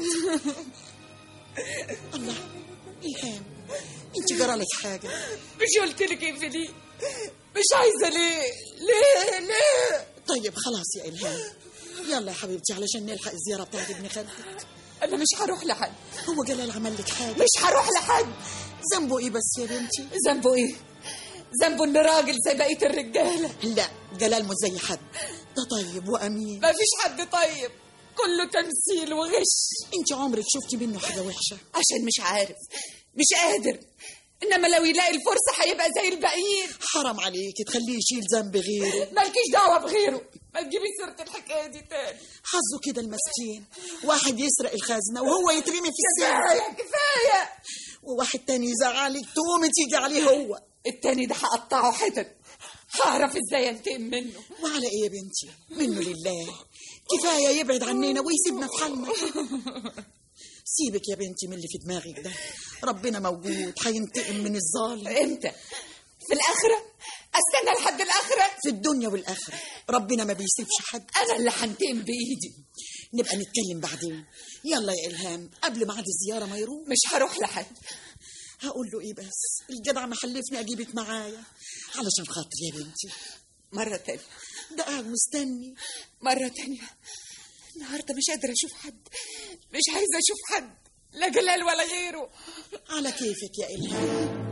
الله الهام انت جرالك حاجه مش قلت لك ايه في دي مش عايزه ليه ليه ليه طيب خلاص يا الهام يلا يا حبيبتي علشان نلحق الزياره بتاعت ابن خالتك انا مش هروح لحد هو جلال عمل لك حاجه مش هروح لحد ذنبه ايه بس يا بنتي ذنبه ايه ذنبه ان راجل زي بقيه الرجاله لا جلال مش زي حد ده طيب وامين مفيش حد طيب كله تمثيل وغش انت عمرك شفتي منه حاجه وحشه عشان مش عارف مش قادر انما لو يلاقي الفرصه هيبقى زي الباقيين حرام عليكي تخليه يشيل ذنب غيره مالكيش دعوه بغيره ما تجيبي سيره الحكايه دي تاني حظه كده المسكين واحد يسرق الخزنه وهو يترمي في السجن كفايه كفايه وواحد تاني يزعلك تقومي تيجي عليه هو التاني ده هقطعه حتت هعرف ازاي انتقم منه وعلى ايه يا بنتي منه لله كفايه يبعد عننا ويسيبنا في حالنا سيبك يا بنتي من اللي في دماغك ده ربنا موجود هينتقم من الظالم امتى في الاخره استنى لحد الاخره في الدنيا والاخره ربنا ما بيسيبش حد انا اللي هنتقم بايدي نبقى نتكلم بعدين يلا يا الهام قبل ميعاد الزياره ما يروح مش هروح لحد هقول له ايه بس الجدع محلفني اجيبك معايا علشان خاطري يا بنتي مره تانية ده قاعد مستني مره تانية النهارده مش قادره اشوف حد مش عايزه اشوف حد لا جلال ولا غيره على كيفك يا الهام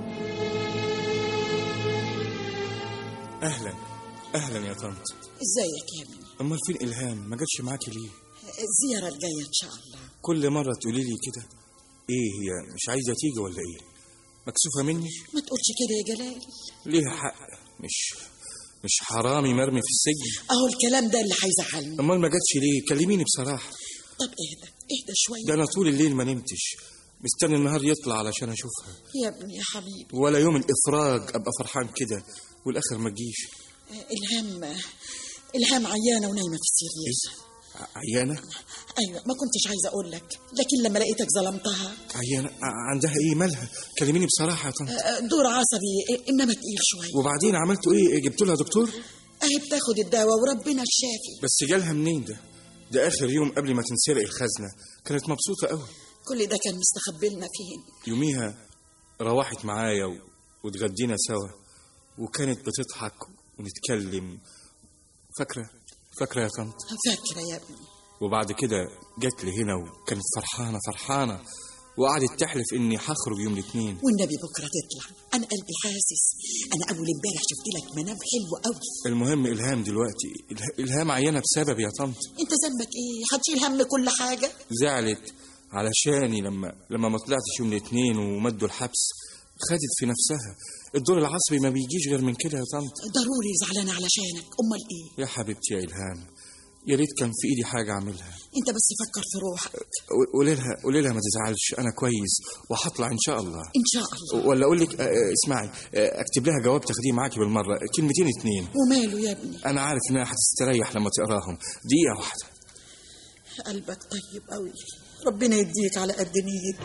اهلا اهلا يا طنط ازيك يا ابني امال فين الهام ما جاتش معاكي ليه الزياره الجايه ان شاء الله كل مره تقولي لي كده ايه هي مش عايزه تيجي ولا ايه مكسوفه مني ما تقولش كده يا جلال ليها حق مش مش حرامي مرمي في السجن اهو الكلام ده اللي هيزعلني امال ما جاتش ليه كلميني بصراحه طب اهدى اهدى شويه ده انا طول الليل ما نمتش مستني النهار يطلع علشان اشوفها يا ابني يا حبيبي ولا يوم الافراج ابقى فرحان كده والاخر ما تجيش آه، الهام الهام عيانه ونايمه في السرير ع- عيانه ايوه ما كنتش عايزه اقول لك لكن لما لقيتك ظلمتها عيانه ع- عندها ايه مالها كلميني بصراحه يا طنط آه، دور عصبي آه، انما تقيل شويه وبعدين عملتوا ايه جبتوا لها دكتور اهي بتاخد الدواء وربنا الشافي بس جالها منين ده ده اخر يوم قبل ما تنسرق الخزنه كانت مبسوطه قوي كل ده كان مستخبي لنا فين يوميها روحت معايا و... واتغدينا سوا وكانت بتضحك ونتكلم فاكره فاكره يا طنط فاكره يا ابني وبعد كده جت لي هنا وكانت فرحانه فرحانه وقعدت تحلف اني هخرج يوم الاثنين والنبي بكره تطلع انا قلبي حاسس انا اول امبارح شفت لك منام حلو قوي المهم الهام دلوقتي إله- الهام عيانه بسبب يا طنط انت ذنبك ايه هتشيل هم كل حاجه زعلت علشاني لما لما ما طلعتش يوم الاثنين ومدوا الحبس خدت في نفسها الدور العصبي ما بيجيش غير من كده يا طنط ضروري زعلانه علشانك امال ايه يا حبيبتي يا الهام يا ريت كان في ايدي حاجه اعملها انت بس فكر في روحك قو- قولي لها قولي لها ما تزعلش انا كويس وهطلع ان شاء الله ان شاء الله ولا اقول لك آه، آه، اسمعي آه، اكتب لها جواب تاخديه معاكي بالمره كلمتين اتنين وماله يا ابني انا عارف انها هتستريح لما تقراهم دقيقه واحده قلبك طيب قوي ربنا يديك على قد نيتك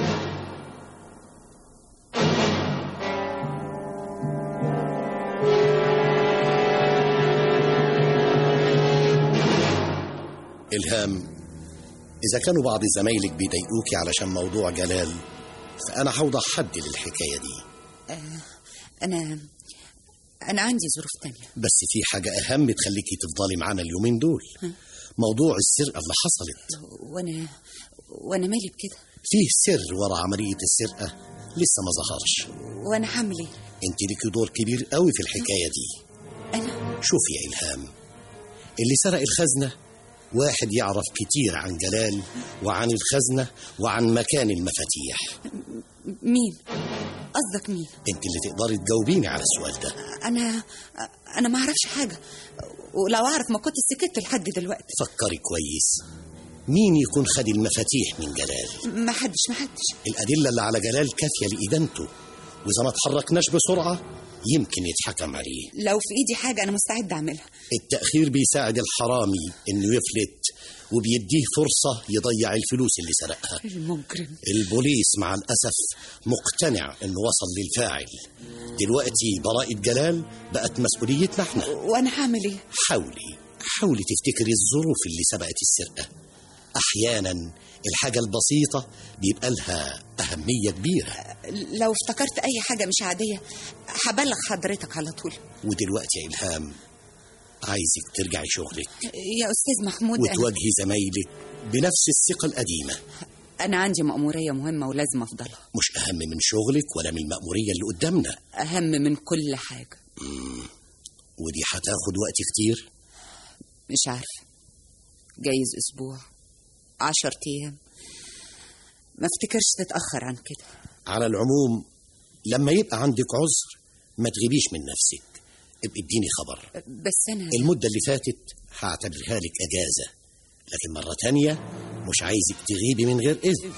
إلهام إذا كانوا بعض زمايلك بيضايقوكي علشان موضوع جلال فأنا هوضح حد للحكاية دي آه، أنا أنا عندي ظروف تانية بس في حاجة أهم تخليكي تفضلي معانا اليومين دول ها؟ موضوع السرقة اللي حصلت وأنا وأنا مالي بكده فيه سر ورا عملية السرقة لسه ما ظهرش وأنا هعمل إيه انت ليكي دور كبير قوي في الحكاية دي أنا شوفي يا إلهام اللي سرق الخزنة واحد يعرف كتير عن جلال وعن الخزنة وعن مكان المفاتيح مين قصدك مين انت اللي تقدري تجاوبيني على السؤال ده أنا أنا ما أعرفش حاجة ولو أعرف ما كنت سكت لحد دلوقتي فكري كويس مين يكون خد المفاتيح من جلال ما حدش ما حدش الأدلة اللي على جلال كافية لإدانته وإذا ما اتحركناش بسرعة يمكن يتحكم عليه لو في إيدي حاجة أنا مستعد أعملها التأخير بيساعد الحرامي إنه يفلت وبيديه فرصة يضيع الفلوس اللي سرقها المجرم البوليس مع الأسف مقتنع إنه وصل للفاعل دلوقتي براءة جلال بقت مسؤوليتنا احنا وأنا هعمل إيه حاولي حاولي تفتكري الظروف اللي سبقت السرقة أحيانا الحاجة البسيطة بيبقى لها أهمية كبيرة لو افتكرت أي حاجة مش عادية هبلغ حضرتك على طول ودلوقتي يا إلهام عايزك ترجعي شغلك يا أستاذ محمود أنا, وتواجهي زمايلك بنفس الثقة القديمة أنا عندي مأمورية مهمة ولازم أفضلها مش أهم من شغلك ولا من المأمورية اللي قدامنا أهم من كل حاجة مم. ودي هتاخد وقت كتير مش عارفة جايز أسبوع عشر أيام ما افتكرش تتأخر عن كده على العموم لما يبقى عندك عذر ما تغيبيش من نفسك ابقي اديني خبر بس أنا المدة اللي فاتت هعتبرها لك أجازة لكن مرة تانية مش عايزك تغيبي من غير إذن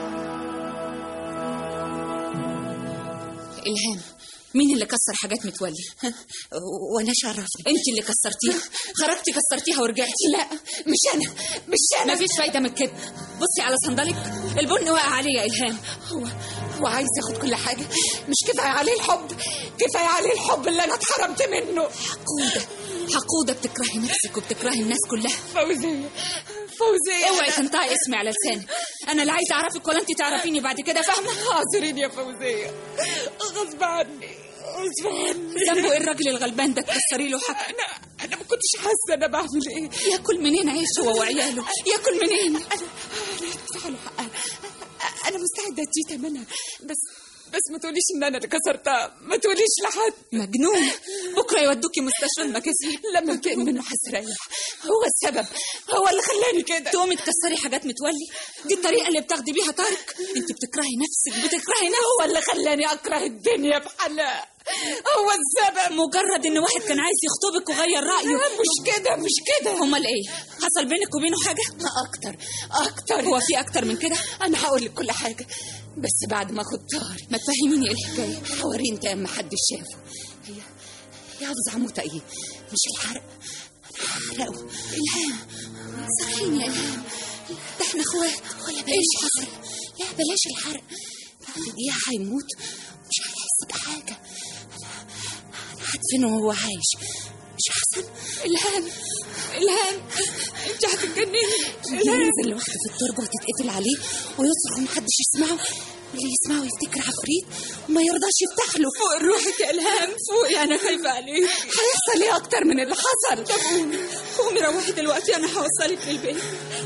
إلهام مين اللي كسر حاجات متولي؟ وأنا شرفني أنت اللي كسرتيها خرجتي كسرتيها ورجعتي لا مش أنا مش أنا مفيش فايدة من الكذب بصي على صندلك البن واقع عليه يا إلهام هو هو عايز ياخد كل حاجة مش كفاية عليه الحب كفاية عليه الحب اللي أنا اتحرمت منه حقودة حقودة بتكرهي نفسك وبتكرهي الناس كلها فوزية فوزية اوعي تنطقي اسمي على لسانك انا لا عايزه اعرفك ولا انت تعرفيني بعد كده فاهمه اعذريني يا فوزية غصب عني غصب عني ذنبه ايه الراجل الغلبان ده تكسري له حق انا انا ما كنتش حاسه انا بعمل ايه ياكل منين عيش هو وعياله ياكل منين انا انا هدفع له حقها انا مستعده اديه ثمنها بس بس ما تقوليش ان انا اللي كسرتها ما تقوليش لحد مجنون بكره يودوكي مستشفى المكاسيب لما انتقم منه هستريح هو السبب هو اللي خلاني كده تقومي تكسري حاجات متولي دي الطريقه اللي بتاخدي بيها طارق انت بتكرهي نفسك بتكرهي نفسك هو اللي خلاني اكره الدنيا بحالها هو السبب مجرد ان واحد كان عايز يخطبك وغير رايه مش كده مش كده امال ايه حصل بينك وبينه حاجه اكتر اكتر هو في اكتر من كده انا هقول لك كل حاجه بس بعد ما اخد طارق ما تفهميني ايه الحكايه حواري انت ما حدش شافه هي هي عاوزة عموتة ايه مش الحرق انا هحرقه الهام صحيني يا الهام ده احنا اخوات ولا ايش حصل لا بلاش الحرق بعد دقيقة هيموت مش هيحس بحاجة انا انا هدفنه وهو عايش مش احسن الهام الهام انت هتتجنني ينزل لوحده في التربة وتتقفل عليه ويصرخ ومحدش يسمعه واللي يسمعه يفتكر عفريت وما يرضاش يفتح له فوق روحك يا الهام فوقي انا خايفه عليك هيحصل ايه اكتر من اللي حصل طب قومي قومي روحي دلوقتي انا هوصلك للبيت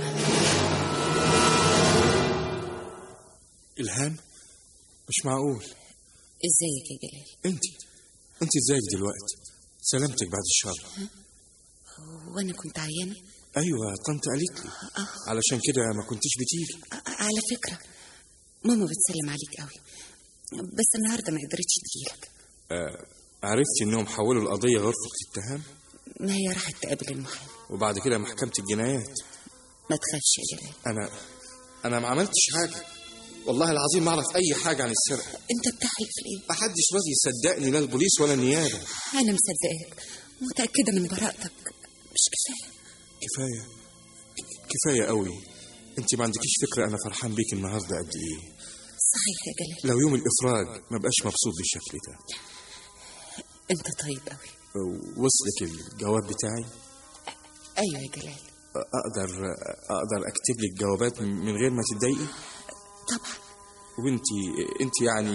إلهام مش معقول ازيك يا جلال انت انت ازيك دلوقتي سلامتك بعد الشر وانا كنت عيانة ايوه طنط قالت لي علشان كده ما كنتش بتيجي على فكرة ماما بتسلم عليك قوي بس النهارده ما قدرتش تجيلك آه عرفت انهم حولوا القضيه غرفه اتهام ما هي راحت تقابل المحامي وبعد كده محكمه الجنايات ما تخافش يا جلال انا انا ما عملتش حاجه والله العظيم ما اعرف اي حاجه عن السرقه انت بتحلف ليه ما حدش راضي يصدقني لا البوليس ولا النيابه انا مصدقاك متاكده من براءتك مش كفايه كفايه كفايه قوي انت ما عندكيش فكره انا فرحان بيك النهارده قد ايه صحيح يا جلال لو يوم الافراج ما بقاش مبسوط بالشكل ده انت طيب قوي وصلك الجواب بتاعي ايوه يا جلال اقدر اقدر اكتب لك جوابات من غير ما تتضايقي طبعا وانت انت يعني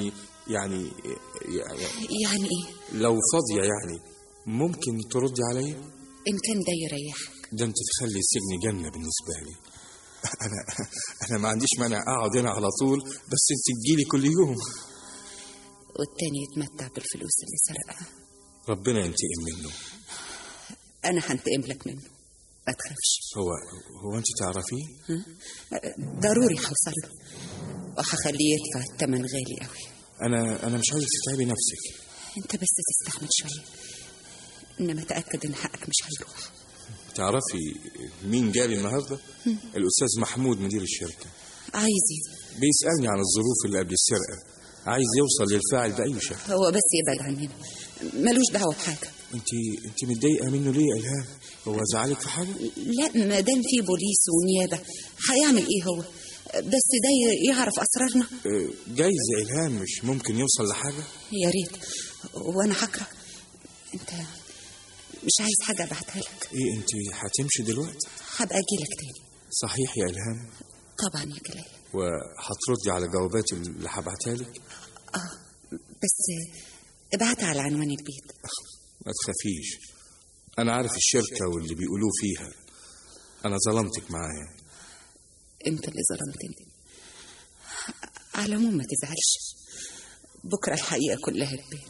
يعني يعني يعني ايه لو فاضية يعني ممكن تردي عليا ان كان ده يريحك ده انت تخلي السجن جنة بالنسبة لي انا انا ما عنديش مانع اقعد هنا على طول بس انت تجيلي كل يوم والتاني يتمتع بالفلوس اللي سرقها ربنا ينتقم منه انا هنتقم لك منه ما تخافش هو هو انت تعرفيه ها؟ ضروري هوصل له وهخليه يدفع الثمن غالي قوي انا انا مش عايزك تتعبي نفسك انت بس تستحمل شويه انما تاكد ان حقك مش هيروح تعرفي مين جالي النهارده الاستاذ محمود مدير الشركه عايز ايه بيسالني عن الظروف اللي قبل السرقه عايز يوصل للفاعل باي شكل هو بس يبعد عننا ملوش دعوه بحاجه انت انت متضايقه منه ليه يا الهام هو زعلك في حاجه لا ما دام في بوليس ونيابه هيعمل ايه هو بس ده ي- يعرف اسرارنا آه، جايز يا الهام مش ممكن يوصل لحاجه يا ريت وانا هكره انت مش عايز حاجه ابعتها لك ايه انت هتمشي دلوقتي هبقى اجي لك تاني صحيح يا الهام طبعا يا جلال وهتردي على جواباتي اللي هبعتها لك اه بس ابعتها على عنوان البيت ما تخافيش انا عارف الشركه واللي بيقولوه فيها انا ظلمتك معايا انت اللي ظلمتني على العموم ما تزعلش بكره الحقيقه كلها تبان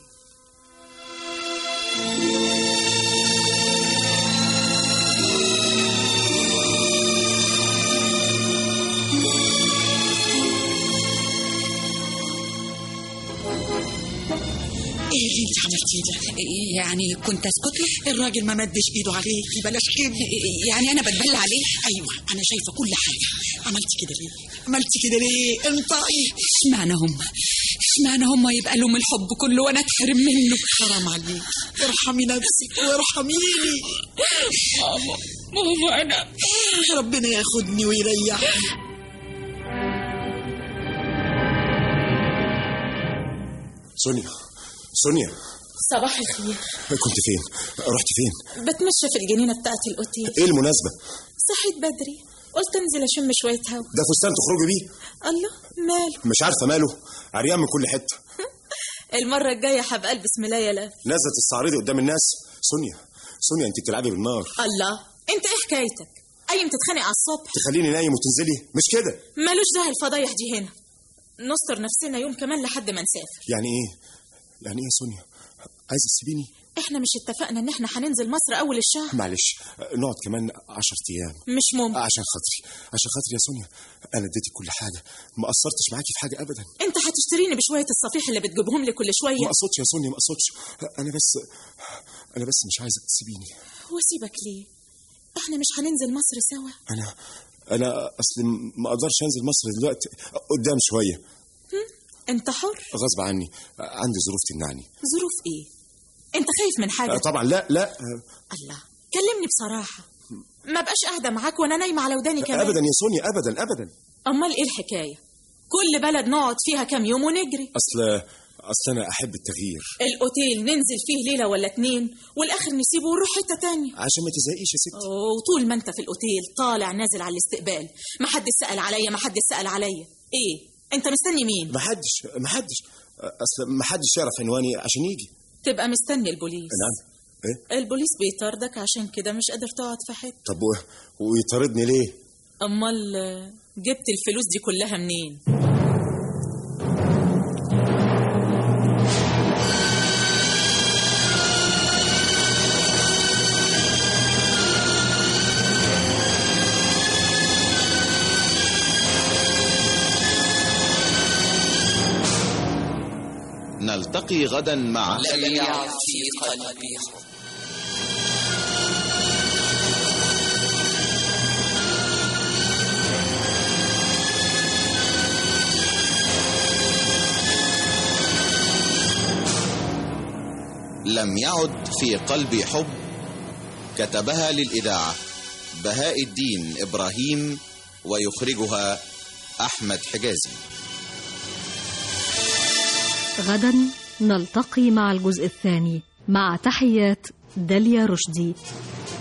ايه اللي انت عملتيه ده؟ يعني كنت اسكت له الراجل ما مدش ايده عليكي بلاش كده يعني انا بتبلى عليه ايوه انا شايفه كل حاجه عملتي كده ليه؟ عملتي كده ليه؟ انطقي اشمعنى هم اشمعنى هم يبقى لهم الحب كله وانا اتحرم منه حرام عليك ارحمي نفسك وارحميني ماما ماما انا ربنا ياخدني ويريحني سونيا سونيا صباح الخير كنت فين رحت فين بتمشى في الجنينة بتاعت الأوتيل ايه المناسبة صحيت بدري قلت انزل اشم شوية هوا ده فستان تخرجي بيه الله ماله مش عارفة ماله عريان من كل حتة المرة الجاية هبقى البس ملاية لف نازلة تستعرضي قدام الناس سونيا سونيا انت بتلعبي بالنار الله انت ايه حكايتك قايم تتخانق على الصبح تخليني نايم وتنزلي مش كده مالوش داعي الفضايح دي هنا نستر نفسنا يوم كمان لحد ما نسافر يعني ايه يعني ايه يا سونيا عايزة تسيبيني احنا مش اتفقنا ان احنا هننزل مصر اول الشهر معلش نقعد كمان عشر ايام مش ممكن عشان خاطري عشان خاطري يا سونيا انا اديتك كل حاجه ما قصرتش معاكي في حاجه ابدا انت هتشتريني بشوية الصفيح اللي بتجيبهم لي كل شوية ما اقصدش يا سونيا ما اقصدش انا بس انا بس مش عايزك تسيبيني واسيبك ليه احنا مش هننزل مصر سوا انا انا اصل ما اقدرش انزل مصر دلوقتي قدام شويه انت حر غصب عني عندي ظروف تمنعني ظروف ايه انت خايف من حاجة طبعا لا لا الله كلمني بصراحة ما بقاش قاعدة معاك وانا نايمة على وداني كمان ابدا يا سونيا ابدا ابدا امال ايه الحكاية كل بلد نقعد فيها كام يوم ونجري اصل اصل انا احب التغيير الاوتيل ننزل فيه ليلة ولا اتنين والاخر نسيبه ونروح حتة تانية عشان ما تزهقيش يا ستي وطول ما انت في الاوتيل طالع نازل على الاستقبال ما حد سأل عليا ما حد سأل عليا ايه انت مستني مين ما حدش ما حدش اصل ما حدش يعرف عنواني عشان يجي تبقى مستني البوليس نعم ايه البوليس بيطاردك عشان كده مش قادر تقعد في حته طب و... ويطاردني ليه امال آه، جبت الفلوس دي كلها منين نلتقي غدا مع لم يعد في قلبي حب لم يعد في قلبي حب كتبها للإذاعة بهاء الدين إبراهيم ويخرجها أحمد حجازي غدا نلتقي مع الجزء الثاني مع تحيات داليا رشدي